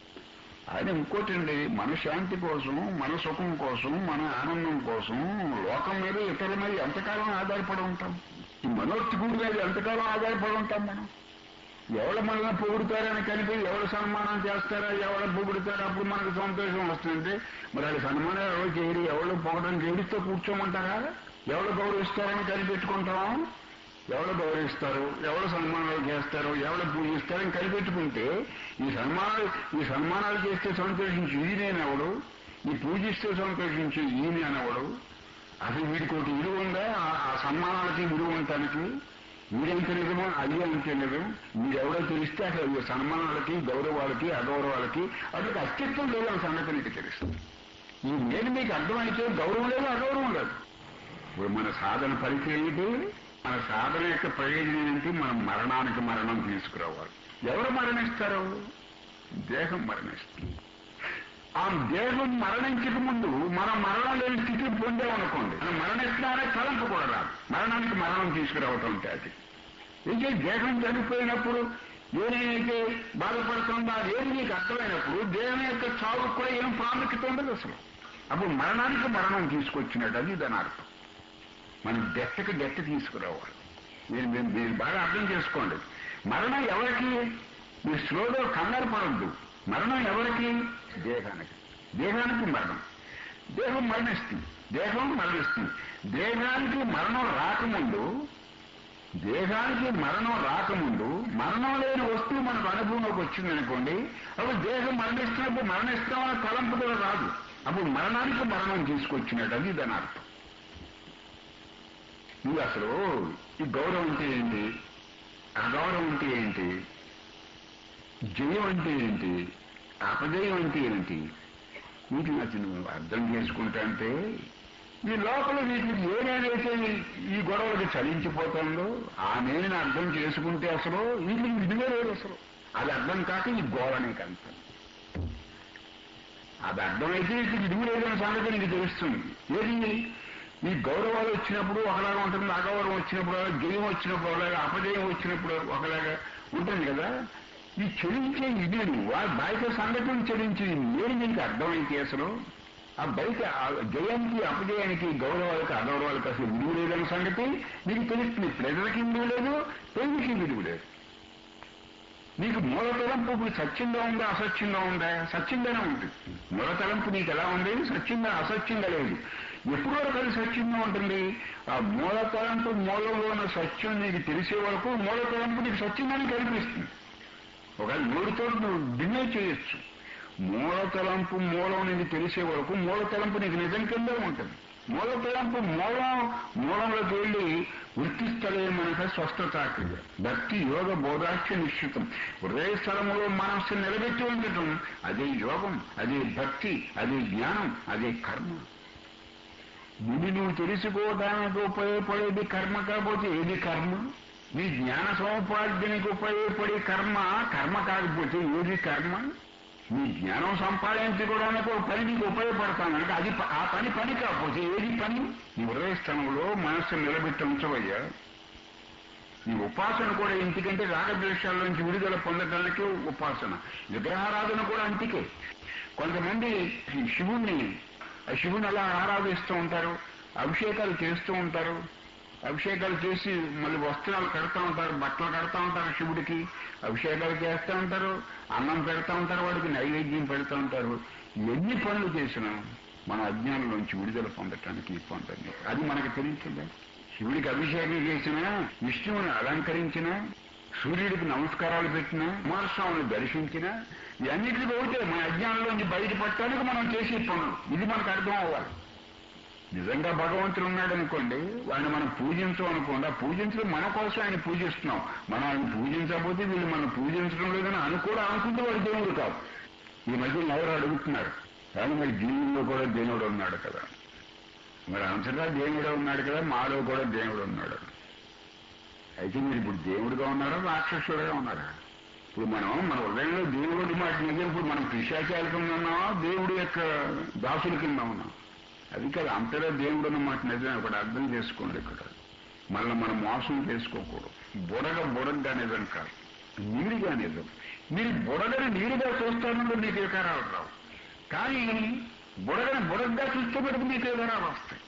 Speaker 2: ఆయన ఇంకోటండి మన శాంతి కోసం మన సుఖం కోసం మన ఆనందం కోసం లోకం మీద ఇతరుల మీద ఎంతకాలం ఆధారపడి ఉంటాం ఈ మనోత్తికుడి మీద ఎంతకాలం ఆధారపడి ఉంటాం మనం ఎవరు మనల్ని పొగుడుతారని కనిపి ఎవరు సన్మానం చేస్తారా ఎవరు పొగుడుతారో అప్పుడు మనకు సంతోషం వస్తుంది మరి వాళ్ళు సన్మానం ఎవరు చేయరు ఎవరు పొగడానికి ఏడిస్తూ కూర్చోమంటారా ఎవరు గౌరవిస్తారని కనిపెట్టుకుంటామా ఎవరు గౌరవిస్తారు ఎవరు సన్మానాలు చేస్తారు ఎవరు పూజిస్తారని కనిపెట్టుకుంటే ఈ సన్మానాలు ఈ సన్మానాలు చేస్తే సంతోషించి ఈయనేనెవడు ఈ పూజిస్తే సంతోషించి ఈయనేనెవడు అసలు వీడికి ఒకటి విలువ ఉందా ఆ- ఆ సన్మానాలకి విలువ ఉండటానికి వీడంత నిజమో అది అంతే నిజం మీరెవడో తెలిస్తే అసలు ఈ సన్మానాలకి గౌరవాలకి అగౌరవాలకి అసలు అస్తిత్వం లేదు ఆ సంగతి నీకు తెలుస్తుంది ఈ నేను మీకు అర్థమైతే గౌరవం లేదు అగౌరవం లేదు ఇప్పుడు మన సాధన పరిచయం ఏంటి మన సాధన యొక్క ప్రయోజనం ఏంటి మనం మరణానికి మరణం తీసుకురావాలి ఎవరు మరణిస్తారు దేహం మరణిస్తుంది ఆ దేహం మరణించక ముందు మనం మరణం లేని స్థితి పొందామనుకోండి మనం మరణిస్తున్నారే తలంపు కూడా రాదు మరణానికి మరణం తీసుకురావటం అంటే అది అయితే దేహం చనిపోయినప్పుడు ఏదైతే బాధపడుతుందో అది ఏది నీకు అర్థమైనప్పుడు దేహం యొక్క చావుకు కూడా ఏం ప్రాముఖ్యత ఉండదు అసలు అప్పుడు మరణానికి మరణం తీసుకొచ్చినట్టు అది దాని అర్థం మనం డెత్కి డెత్ తీసుకురావాలి మీరు మీరు మీరు బాగా అర్థం చేసుకోండి మరణం ఎవరికి మీరు స్లోగా కంగారు పడద్దు మరణం ఎవరికి దేహానికి దేహానికి మరణం దేహం మరణిస్తుంది దేహం మరణిస్తుంది దేహానికి మరణం రాకముందు దేహానికి మరణం రాకముందు మరణం లేని వస్తువు మనకు అనుభవంలోకి వచ్చింది అనుకోండి అప్పుడు దేహం మరణిస్తున్నప్పుడు మరణిస్తామని తలంపు కూడా రాదు అప్పుడు మరణానికి మరణం తీసుకొచ్చినట్టు అది దాని అర్థం నువ్వు అసలు ఈ గౌరవం అంటే ఏంటి అగౌరవం అంటే ఏంటి జయం అంటే ఏంటి అపజయం అంటే ఏంటి వీటిని అసలు నువ్వు అర్థం చేసుకుంటా అంటే ఈ లోపల వీటికి ఏ నేనైతే ఈ గొడవలకి చలించిపోతుందో ఆ నేను అర్థం చేసుకుంటే అసలు వీటికి విడిగా లేదు అసలు అది అర్థం కాక ఈ గోడనే కనుక అది అర్థమైతే ఇది విడుగు లేదన్న సంగతి నీకు తెలుస్తుంది ఏది ఈ గౌరవాలు వచ్చినప్పుడు ఒకలాగా ఉంటుంది అగౌరవం వచ్చినప్పుడు ఒకలాగా, జయం వచ్చినప్పుడు ఒకలాగా అపజయం వచ్చినప్పుడు ఒకలాగా ఉంటుంది కదా ఈ చెలించే ఇది ఆ బయట సంగతిని చెలించి నేను నీకు అర్థమైతే అసలు ఆ బయట ఆ జయానికి అపజయానికి గౌరవాలకు అగౌరవాలకు అసలు విలువ లేదన్న సంగతి నీకు తెలుస్తుంది ప్రజలకి విలువ లేదు పెళ్లికి విలువ లేదు నీకు మూల తలంపు ఇప్పుడు సత్యంగా ఉందా అసత్యంగా ఉందా సత్యంగానే ఉంటుంది మూల తలంపు నీకు ఎలా ఉంది సత్యంగా అసత్యంగా లేదు ఎప్పుడు వరకు అది సత్యంగా ఉంటుంది ఆ మూల తలంపు మూలంలో ఉన్న సత్యం నీకు తెలిసే వరకు మూల తలంపు నీకు సత్యంగానే కనిపిస్తుంది ఒకవేళ నోటితో నువ్వు డినే చేయొచ్చు మూల తలంపు మూలం నీకు తెలిసే వరకు మూల తలంపు నీకు నిజం కింద ఉంటుంది మూల తలంపు మూలం మూలంలోకి వెళ్ళి వృత్తిస్థలే మనక స్వస్థత క్రియ భక్తి యోగ బోధాఖ్య నిశ్చితం హృదయ స్థలములో మనస్సు నిలబెట్టి ఉండటం అదే యోగం అదే భక్తి అదే జ్ఞానం అదే కర్మ ఇది నువ్వు తెలుసుకోవడానికి ఉపయోగపడేది కర్మ కాకపోతే ఏది కర్మ నీ జ్ఞాన సముపార్జనకు ఉపయోగపడే కర్మ కర్మ కాకపోతే ఏది కర్మ నీ జ్ఞానం సంపాదించుకోవడానికి ఒక పని నీకు ఉపయోగపడతానంటే అది ప- ఆ పని పని కాకపోతే ఏది పని నీ హృదయ స్థలంలో మనస్సు నిలబెట్టి ఉంచవయ్యా ఈ ఉపాసన కూడా ఎందుకంటే రాగద్వేషాల నుంచి విడుదల పొందడానికి ఉపాసన విగ్రహారాధన కూడా అంతికే కొంతమంది ఈ శివుణ్ణి ఆ శివుని అలా ఆరాధిస్తూ ఉంటారు అభిషేకాలు చేస్తూ ఉంటారు అభిషేకాలు చేసి మళ్ళీ వస్త్రాలు కడతా ఉంటారు బట్టలు కడతా ఉంటారు శివుడికి అభిషేకాలు చేస్తూ ఉంటారు అన్నం పెడతా ఉంటారు వాడికి నైవేద్యం పెడతా ఉంటారు ఎన్ని పనులు చేసినా మన అజ్ఞానం నుంచి విడుదల పొందటానికి ఈ పొందండి అది మనకు తెలియకుండా శివుడికి అభిషేకం చేసినా విష్ణువుని అలంకరించినా సూర్యుడికి నమస్కారాలు పెట్టినా కుమారస్వామిని దర్శించినా ఇవన్నిటికి పోతే మన అజ్ఞానంలోంచి బయటపడటానికి మనం చేసే పనులు ఇది మనకు అర్థం అవ్వాలి నిజంగా భగవంతుడు ఉన్నాడు అనుకోండి వాడిని మనం పూజించం అనుకోండి ఆ పూజించడం మన కోసం ఆయన పూజిస్తున్నాం మనం ఆయన పూజించకపోతే వీళ్ళు మనం పూజించడం లేదని అని కూడా అనుకుంటే వాడు దేవుడు కాదు ఈ మధ్య ఎవరు అడుగుతున్నారు కానీ మరి జీవుల్లో కూడా దేవుడు ఉన్నాడు కదా మరి అంతటా దేవుడే ఉన్నాడు కదా మాలో కూడా దేవుడు ఉన్నాడు అయితే మీరు ఇప్పుడు దేవుడిగా ఉన్నారా రాక్షసుడుగా ఉన్నారా ఇప్పుడు మనం మన హృదయంలో దేవుడి మాట నిజం ఇప్పుడు మనం పిశాచాల కింద ఉన్నామా దేవుడి యొక్క దాసుల కింద ఉన్నాం అది కాదు అంతటా దేవుడు అన్న మాట నిజం ఇక్కడ అర్థం చేసుకోండి ఇక్కడ మళ్ళీ మనం మోసం చేసుకోకూడదు బుడగ బుడగగా నిజం కాదు నీరుగా నిజం మీరు బుడగని నీరుగా చూస్తానంటే మీకు వికారాలు రావు కానీ బుడగని బుడగగా చూస్తే మటుకు మీకు వికారాలు వస్తాయి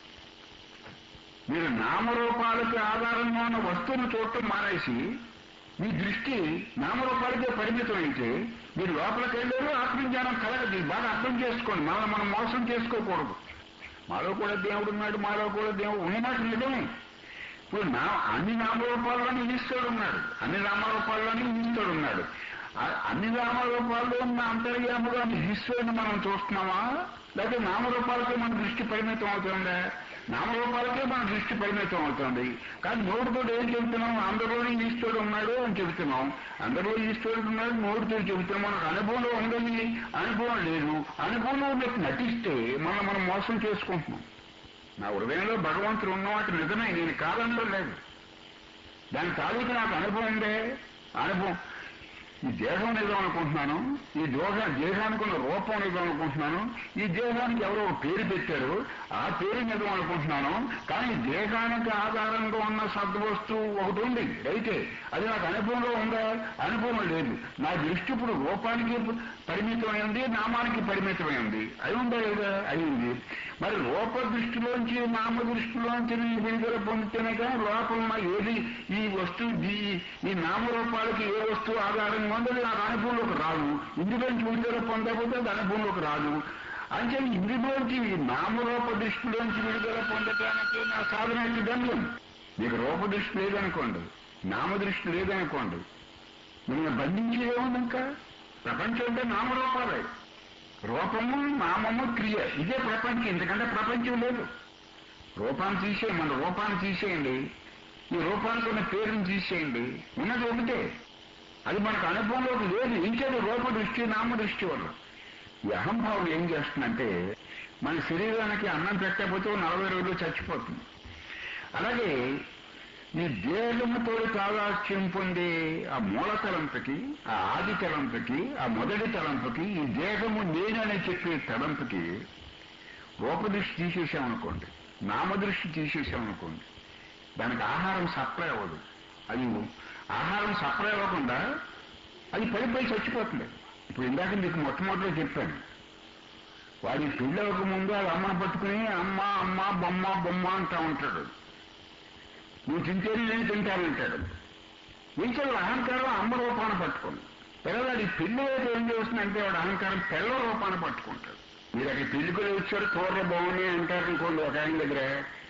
Speaker 2: మీరు నామరూపాలకి ఆధారంగా ఉన్న వస్తువును చూడటం మానేసి మీ దృష్టి నామరూపాలకే పరిమితం అయితే మీరు లోపలికి వెళ్ళారు ఆత్మజ్ఞానం కలగదు బాగా అర్థం చేసుకోండి మనల్ని మనం మోసం చేసుకోకూడదు మాలో కూడా దేవుడు ఉన్నాడు మాలో కూడా దేవుడు ఉన్నమాట నిజమే ఇప్పుడు నా అన్ని నామరూపాల్లోనే ఈశ్వరుడు ఉన్నాడు అన్ని నామరూపాల్లోనే ఈశ్వరుడు ఉన్నాడు ఆ- అన్ని నామరూపాల్లో ఉన్న అంతర్యాముగా ఈశ్వరుని మనం చూస్తున్నామా లేకపోతే నామరూపాలకే మన దృష్టి పరిమితం అవుతుందా నామరూపాలకే మన దృష్టి పరిమితం అవుతుంది కానీ నోటితో ఏం చెబుతున్నాం అందరిలోనే ఈశ్వరుడు ఉన్నాడు అని చెబుతున్నాం అందరిలో ఈశ్వరుడు ఉన్నాడు నోటితో చెబుతున్నాం మనకు అనుభవంలో ఉందని అనుభవం లేదు అనుభవంలో ఉన్నట్టు నటిస్తే మనం మనం మోసం చేసుకుంటున్నాం నా హృదయంలో భగవంతుడు ఉన్నమాట నిజమే నేను కాలంలో లేదు దాని తాలూకు నాకు అనుభవం ఉందే అనుభవం ఈ దేహం నిజం అనుకుంటున్నాను ఈ దోహ దేహానికి ఉన్న రూపం నిజం అనుకుంటున్నాను ఈ దేహానికి ఎవరో ఒక పేరు పెట్టారు ఆ పేరు నిజం అనుకుంటున్నాను కానీ దేహానికి ఆధారంగా ఉన్న సద్వస్తువు ఒకటి ఉంది అయితే అది నాకు అనుభవంలో ఉందా అనుభవం లేదు నా దృష్టి ఇప్పుడు రూపానికి పరిమితమైంది నామానికి పరిమితమైంది అయి ఉందా లేదా అయింది మరి రూప దృష్టిలోంచి నామ దృష్టిలోంచి నేను విడుదల పొందితేనే కానీ లోపల ఉన్న ఏది ఈ వస్తువు ఈ- ఈ నామరూపాలకి ఏ వస్తువు ఆధారంగా ఉందో అది నాకు అనుభవంలోకి రాదు ఇందులోంచి విడుదల పొందకపోతే అది అనుభవంలోకి రాదు అంటే ఇందులోంచి ఈ నామరూప దృష్టిలోంచి విడుదల పొందటానికి నా సాధనానికి దండం మీకు రూప దృష్టి లేదనుకోండి నామ దృష్టి లేదనుకోండి మిమ్మల్ని బంధించేదేముంది ఇంకా ప్రపంచం అంటే నామరూపాలే రూపము నామము క్రియ ఇదే ప్రపంచం ఎందుకంటే ప్రపంచం లేదు రూపాన్ని తీసేయండి మన రూపాన్ని తీసేయండి ఈ రూపానికి ఉన్న పేరుని తీసేయండి ఉన్నది ఒకటే అది మనకు అనుభవంలోకి లేదు ఇంకేది రూప దృష్టి నామ దృష్టి వల్ల ఈ అహంభావం ఏం చేస్తుందంటే మన శరీరానికి అన్నం పెట్టకపోతే ఓ నలభై రోజులు చచ్చిపోతుంది అలాగే ఈ దేహముతో తాదాత్యం పొందే ఆ మూల తలంపుకి ఆ ఆది తలంపుకి ఆ మొదటి తలంపుకి ఈ దేహము నేనని చెప్పే తలంపుకి రూపదృష్టి తీసేసామనుకోండి నామదృష్టి తీసేసామనుకోండి దానికి ఆహారం సప్లై అవ్వదు అది ఆహారం సప్లై అవ్వకుండా అది పడిపోయి చచ్చిపోతుంది ఇప్పుడు ఇందాక మీకు మొట్టమొదటిలో చెప్పాను వాడి పెళ్ళి అవ్వక ముందు వాళ్ళ అమ్మను పట్టుకుని అమ్మ అమ్మ బొమ్మ బొమ్మ అంటా ఉంటాడు నువ్వు తింటేనే నేను తింటానంటాడు ఇంట్లో అహంకారం అమ్మ రూపాన్ని పట్టుకోండి పిల్లవాడి పెళ్లి అయితే ఏం చేస్తుందంటే వాడు అహంకారం పిల్ల రూపాన్ని పట్టుకుంటాడు మీరు అక్కడ పెళ్లికి వచ్చారు కూరలు బాగున్నాయి అంటారు అనుకోండి ఒక ఆయన దగ్గర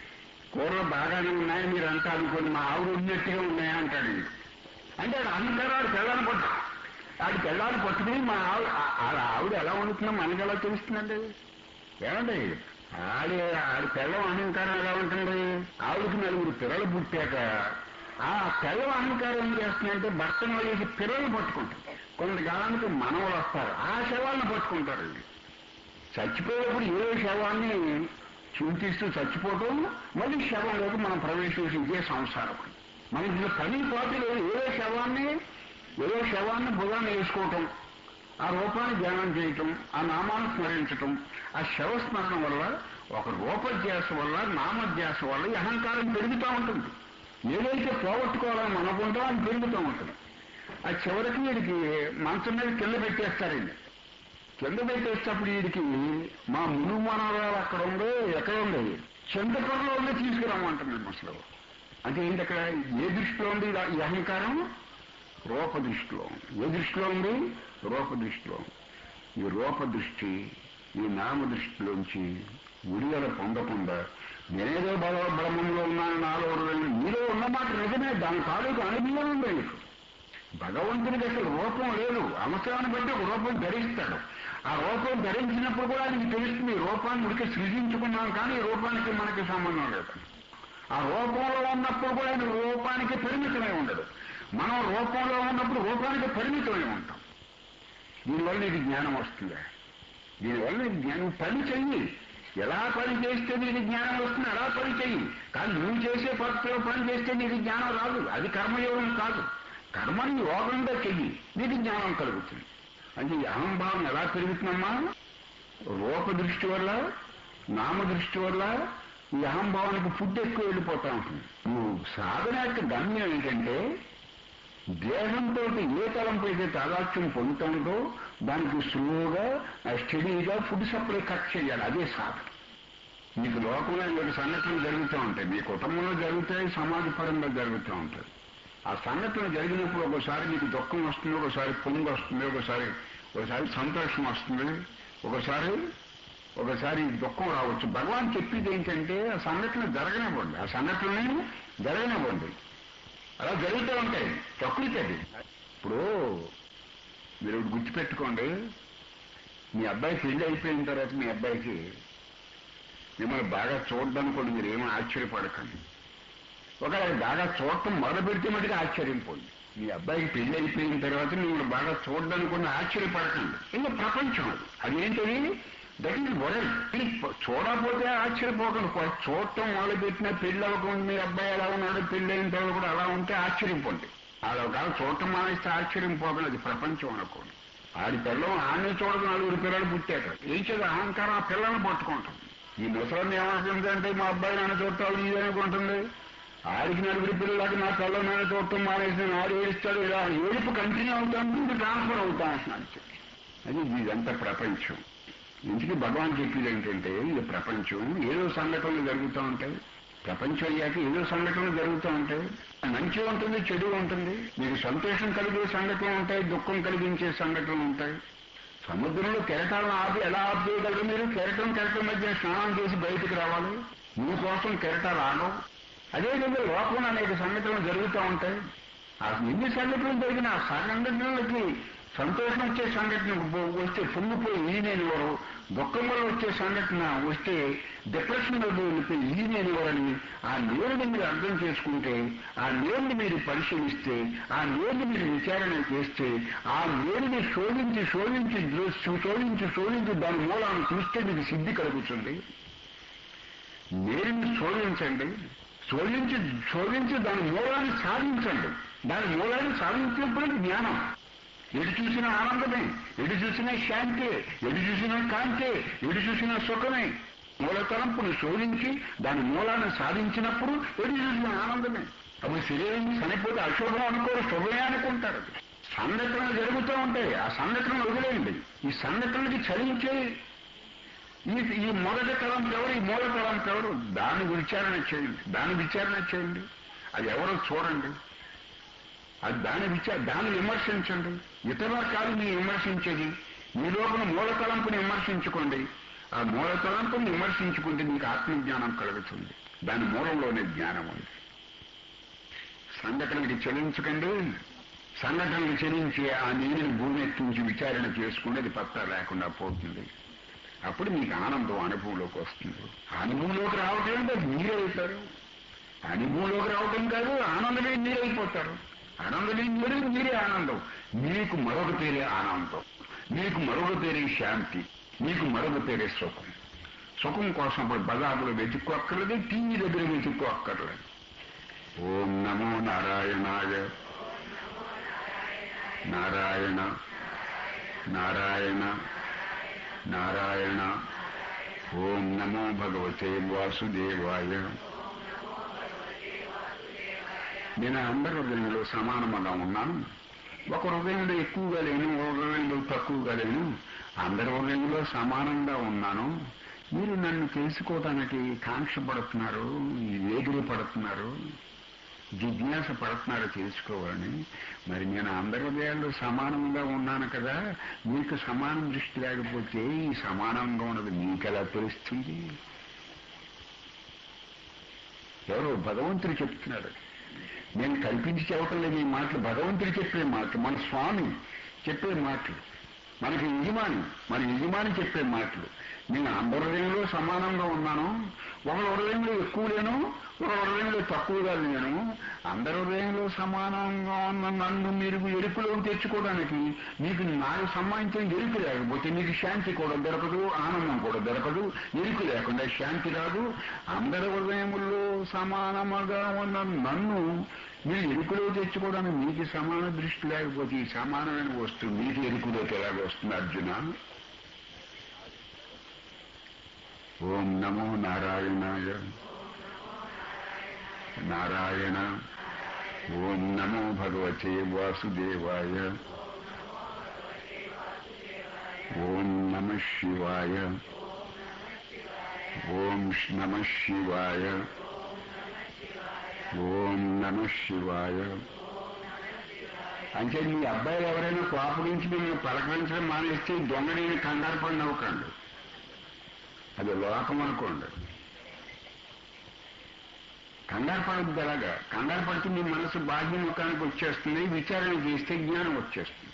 Speaker 2: కూరలు బాగానే ఉన్నాయి మీరు అంతా అనుకోండి మా ఆవిడ ఉన్నట్టుగా ఉన్నాయా అంటాడు ఈయన. అంటే ఆడు అహంకారం ఆడు పిల్లని పట్టు ఆడి పిల్లని పట్టుకుని మా ఆవిడ ఆ- ఆడ ఆవిడ ఎలా వండుతుందో మనకి ఎలా తెలుస్తుందండి ఏమండి ఆడి ఆడి పిల్లం అహంకారం ఎలా ఉంటుంది ఆవిడకి నలుగురు పిల్లలు పుట్టాక ఆ పిల్లం అహంకారం ఏం చేస్తుందంటే భర్తను వదిలేసి పిల్లలు పట్టుకుంటుంది కొంతకాలానికి మనవలు వస్తారు ఆ శవాలను పట్టుకుంటారు వీళ్ళు. చచ్చిపోయేటప్పుడు ఏ శవాన్ని చింతిస్తూ చచ్చిపోవటం మళ్ళీ శవంలోకి మనం ప్రవేశించే సంసారం మనకి ఇందులో పని పాటు లేదు ఏదో శవాన్ని ఏదో శవాన్ని భుజాన్ని వేసుకోవటం ఆ రూపాన్ని ధ్యానం చేయటం ఆ నామాన్ని స్మరించటం ఆ శవ స్మరణ వల్ల ఒక రూపధ్యాస వల్ల నామధ్యాస వల్ల ఈ అహంకారం పెరుగుతూ ఉంటుంది ఏదైతే పోగొట్టుకోవాలని అనుకుంటామో అది పెరుగుతూ ఉంటుంది ఆ చివరికి వీడికి మంచం మీద కింద పెట్టేస్తారండి కింద పెట్టేటప్పుడు వీడికి మా మును మనవరాలు అక్కడ ఉందో ఎక్కడ ఉంది చంద్రపురంలో ఉందో తీసుకురామంటున్నాను అసలు అంటే ఏంటి అక్కడ ఏ దృష్టిలో ఉంది ఇలా ఈ అహంకారం రూప దృష్టిలో ఉంది. ఏ దృష్టిలో ఉంది రూప దృష్టిలో ఉంది. ఈ రూప దృష్టి ఈ నామ దృష్టిలోంచి విడుదల పొందకుండా నేనేదో బల బ్రహ్మంలో ఉన్నాను నాలో ఉన్నాను. మీలో ఉన్నమాట నిజమే దాని తాలూకు అనుభవం ఉంది మీకు భగవంతునికి అసలు రూపం లేదు అవసరాన్ని బట్టి ఒక రూపం ధరిస్తాడు ఆ రూపం ధరించినప్పుడు కూడా ఆయనకి తెలుస్తుంది ఈ రూపాన్ని ఉడికి సృజించుకున్నాం కానీ ఈ రూపానికి మనకి సంబంధం లేదు ఆ రూపంలో ఉన్నప్పుడు కూడా ఆయన రూపానికి పరిమితమై ఉండడు మనం రూపంలో ఉన్నప్పుడు రూపానికి పరిమితమై ఉంటాం దీనివల్ల నీకు జ్ఞానం వస్తుందా దీనివల్ల నీకు జ్ఞానం పని చెయ్యి ఎలా పని చేస్తే నీకు జ్ఞానం వస్తుంది అలా పని చెయ్యి కానీ నువ్వు చేసే పద్ధతిలో పని చేస్తే నీకు జ్ఞానం రాదు అది కర్మయోగం కాదు కర్మని యోగంగా చెయ్యి నీకు జ్ఞానం కలుగుతుంది అంటే ఈ అహంభావం ఎలా పెరుగుతుందమ్మా రూప దృష్టి వల్ల నామ దృష్టి వల్ల ఈ అహంభావానికి ఫుడ్ ఎక్కువ వెళ్ళిపోతా ఉంటుంది నువ్వు సాధన యొక్క గమ్యం ఏంటంటే దేహంతో ఏ తలంపు అయితే తాదాత్యం పొందుతుందో దానికి స్లోగా స్టడీగా ఫుడ్ సప్లై కట్ చేయాలి అదే సాధన మీకు లోకంలో ఇంకొక సంఘటనలు జరుగుతూ ఉంటాయి మీ కుటుంబంలో జరుగుతాయి సమాజ పరంగా జరుగుతూ ఉంటాయి ఆ సంఘటన జరిగినప్పుడు ఒకసారి మీకు దుఃఖం వస్తుంది ఒకసారి పొంగు వస్తుంది ఒకసారి ఒకసారి సంతోషం వస్తుంది ఒకసారి ఒకసారి దుఃఖం రావచ్చు భగవాన్ చెప్పేది ఏంటంటే ఆ సంఘటన జరగనివ్వండి ఆ సంఘటనని జరగనివ్వండి అలా జరుగుతూ ఉంటాయి ప్రకృతి అది ఇప్పుడు మీరు ఒకటి గుర్తుపెట్టుకోండి మీ అబ్బాయి పెళ్లి అయిపోయిన తర్వాత మీ అబ్బాయికి మిమ్మల్ని బాగా చూడడానికి కూడా మీరు ఏమీ ఆశ్చర్యపడకండి ఒకవేళ బాగా చూడటం మొదలు పెడితే మటుకు ఆశ్చర్యంపోండి మీ అబ్బాయికి పెళ్లి అయిపోయిన తర్వాత మిమ్మల్ని బాగా చూడడానికి కూడా ఆశ్చర్యపడకండి ఇంకా ప్రపంచం అది అదేంటది దట్ ఈస్ వరల్డ్ చూడకపోతే ఆశ్చర్యపోకండి కొ- చూడటం మొదలు పెట్టిన పెళ్లి అవ్వకుండా మీ అబ్బాయి ఎలా ఉన్నాడు పెళ్లి అయిన తర్వాత కూడా అలా ఉంటే ఆశ్చర్యపోండి అలా ఒకవేళ చూడటం మానేస్తే ఆశ్చర్యం పోకండి అది ప్రపంచం అనుకోండి ఆడి పిల్లలు ఆమె చూడదు నలుగురు పిల్లలు పుట్టాక ఏం చేత అహంకారం ఆ పిల్లల్ని పట్టుకుంటుంది ఈ ముసలాన్ని ఏమనుకుంటుందంటే మా అబ్బాయి నన్ను చూడటాలు ఇది అనుకుంటుంది ఆడికి నలుగురి పిల్లలకి నా పిల్లలు నన్ను చూడటం మానేసి ఆడు ఏడుస్తాడు ఇలా ఏడుపు కంటిన్యూ అవుతాను ట్రాన్స్ఫర్ అవుతా అంటున్నాను అది ఇదంతా ప్రపంచం ఇంటికి భగవాన్ చెప్పేది ఏంటంటే ఇది ప్రపంచం ఏదో సంఘటనలు జరుగుతూ ఉంటాయి ప్రపంచం అయ్యాక ఏదో సంఘటనలు జరుగుతూ ఉంటాయి మంచి ఉంటుంది చెడు ఉంటుంది మీకు సంతోషం కలిగే సంఘటనలు ఉంటాయి దుఃఖం కలిగించే సంఘటనలు ఉంటాయి సముద్రంలో కెరటాలను ఆపి ఎలా ఆఫ్ చేయగలరు మీరు కెరటం కెరటం మధ్య స్నానం చేసి బయటికి రావాలి మీ కోసం కెరటాలు ఆగవు అదేవిధంగా లోకంలో అనేక సంఘటనలు జరుగుతూ ఉంటాయి ఆ ఎన్ని సంఘటనలు జరిగిన ఆ సంఘటనలకి సంతోషం వచ్చే సంఘటన వ- వస్తే పొంగిపోయి ఈ నేను ఎవరు దుఃఖం వల్ల వచ్చే సంఘటన వస్తే డిప్రెషన్ వెళ్ళిపోయి ఈ నేను ఎవరని ఆ నేరుని మీరు అర్థం చేసుకుంటే ఆ నేరుని మీరు పరిశీలిస్తే ఆ నేరుని మీరు విచారణ చేస్తే ఆ నేరుని శోధించి శోధించి ద్రో- శోధించి శోధించి దాని మూలాన్ని చూస్తే మీకు సిద్ధి కలుగుతుంది నేరుని శోధించండి శోధించి శోధించి దాని మూలాన్ని సాధించండి దాని మూలాన్ని సాధించినప్పుడు జ్ఞానం ఎటు చూసిన ఆనందమే ఎటు చూసిన శాంతి ఎటు చూసిన కాంతి ఎటు చూసిన సుఖమే మూల తలంపును శోధించి దాని మూలాన్ని సాధించినప్పుడు ఎటు చూసిన ఆనందమే అప్పుడు శరీరం చనిపోతే అశుభం అనుకోరు శుభమే అనుకుంటారు సంఘటనలు జరుగుతూ ఉంటాయి ఆ సంఘటనలు వదిలేయండి ఈ సంఘటనలకి చలించే ఈ ఈ మొదటి తలంపు ఎవరు ఈ మూల తలంపు ఎవరు దాని విచారణ చేయండి దాని విచారణ చేయండి అది ఎవరో చూడండి అది దాని విచార దాన్ని విమర్శించండి ఇతరుల కాదు మీరు విమర్శించేది మీ లోపల మూల తలంపుని విమర్శించుకోండి ఆ మూల తలంపుని విమర్శించుకుంటే మీకు ఆత్మజ్ఞానం కలుగుతుంది దాని మూలంలోనే జ్ఞానం ఉంది సంఘటనకి చెల్లించకండి సంఘటనలు చెల్లించి ఆ నీరుని భూమి ఎత్తించి విచారణ చేసుకుంటే అది పత్తా లేకుండా పోతుంది అప్పుడు మీకు ఆనందం అనుభవంలోకి వస్తుంది అనుభవంలోకి రావటం అంటే మీరైతారు అనుభవంలోకి రావటం కాదు ఆనందమే మీరైపోతారు ఆనందమే మీరు మీరే ఆనందం మీకు మరొక పేరే ఆనందం మీకు మరొక పేరే శాంతి మీకు మరొక పేరే సుఖం సుఖం కోసం ఇప్పుడు బజార్లో వెతుక్కు అక్కర్లేదు టీవీ దగ్గర వెతుక్కు అక్కర్లేదు ఓం నమో నారాయణాయ నారాయణ నారాయణ నారాయణ ఓం నమో భగవతే వాసుదేవాయ నేను అందరి హృదయంలో సమానముగా ఉన్నాను ఒక హృదయంలో ఎక్కువగా లేను ఒక హృదయంలో తక్కువగా లేను అందరి హృదయంలో సమానంగా ఉన్నాను మీరు నన్ను తెలుసుకోవడానికి కాంక్ష పడుతున్నారు వేగిరి పడుతున్నారు జిజ్ఞాస పడుతున్నారు తెలుసుకోవాలని మరి నేను అందరి హృదయాల్లో సమానంగా ఉన్నాను కదా మీకు సమానం దృష్టి లేకపోతే ఈ సమానంగా ఉన్నది మీకెలా తెలుస్తుంది ఎవరో భగవంతుడు చెప్తున్నాడు నేను కల్పించి చెప్పటం లేదు ఈ మాటలు భగవంతుడు చెప్పే మాటలు మన స్వామి చెప్పే మాటలు మనకి యజమాని మన యజమాని చెప్పే మాటలు నేను అందరి హృదయంలో సమానంగా ఉన్నాను ఒక హృదయంలో ఎక్కువ లేను ఒక హృదయంలో తక్కువగా లేను అందరి హృదయంలో సమానంగా ఉన్న నన్ను మీరు ఎరుపులో తెచ్చుకోవడానికి మీకు నాకు సంబంధించిన ఎరుపు లేకపోతే మీకు శాంతి కూడా దొరకదు ఆనందం కూడా దొరకదు ఎరుపు లేకుండా శాంతి రాదు అందరి హృదయముల్లో సమానముగా ఉన్న నన్ను మీరు ఎరుకులో తెచ్చుకోవడానికి మీకు సమాన దృష్టి లేకపోతే ఈ సమానమైన వస్తువు మీకు ఎరుకులోకి ఎలాగ వస్తుంది అర్జున ఓం నమో నారాయణాయ నారాయణ ఓం నమో భగవతే వాసుదేవాయ ఓం నమ శివాయ ఓం నమ శివాయ ఓం నమ శివాయ అంటే మీ అబ్బాయిలు ఎవరైనా కోపగించి మిమ్మల్ని పలకరించడం మానేస్తే దొంగ నేను కంగారు పడి నవ్వకండి అది లోకం అనుకోండి కంగారు పడద్దు అలాగా కంగారు పడితే మీ మనసు బాధ్యముఖానికి వచ్చేస్తుంది విచారణ చేస్తే జ్ఞానం వచ్చేస్తుంది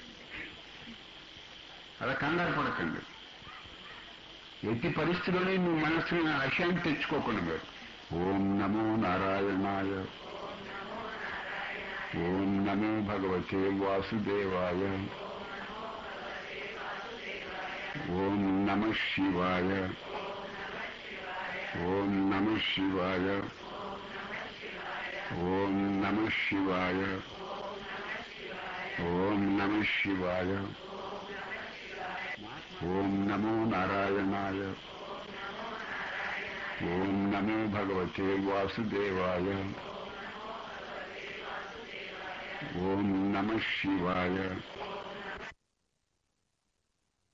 Speaker 2: అలా కంగారు పడకండి ఎట్టి పరిస్థితుల్లోనే మీ మనసుని అశాంతి తెచ్చుకోకండి మీరు ఓం నమో నారాయణాయ ఓం నమో భగవతే వాసుదేవాయ ఓం నమ శివాయ ఓం నమ శివాయ ఓం నమ శివాయ ఓం నమ శివాయ ఓం నమో నారాయణాయ ఓం నమో భగవతే వాసుదేవాయ ఓం నమ శివాయ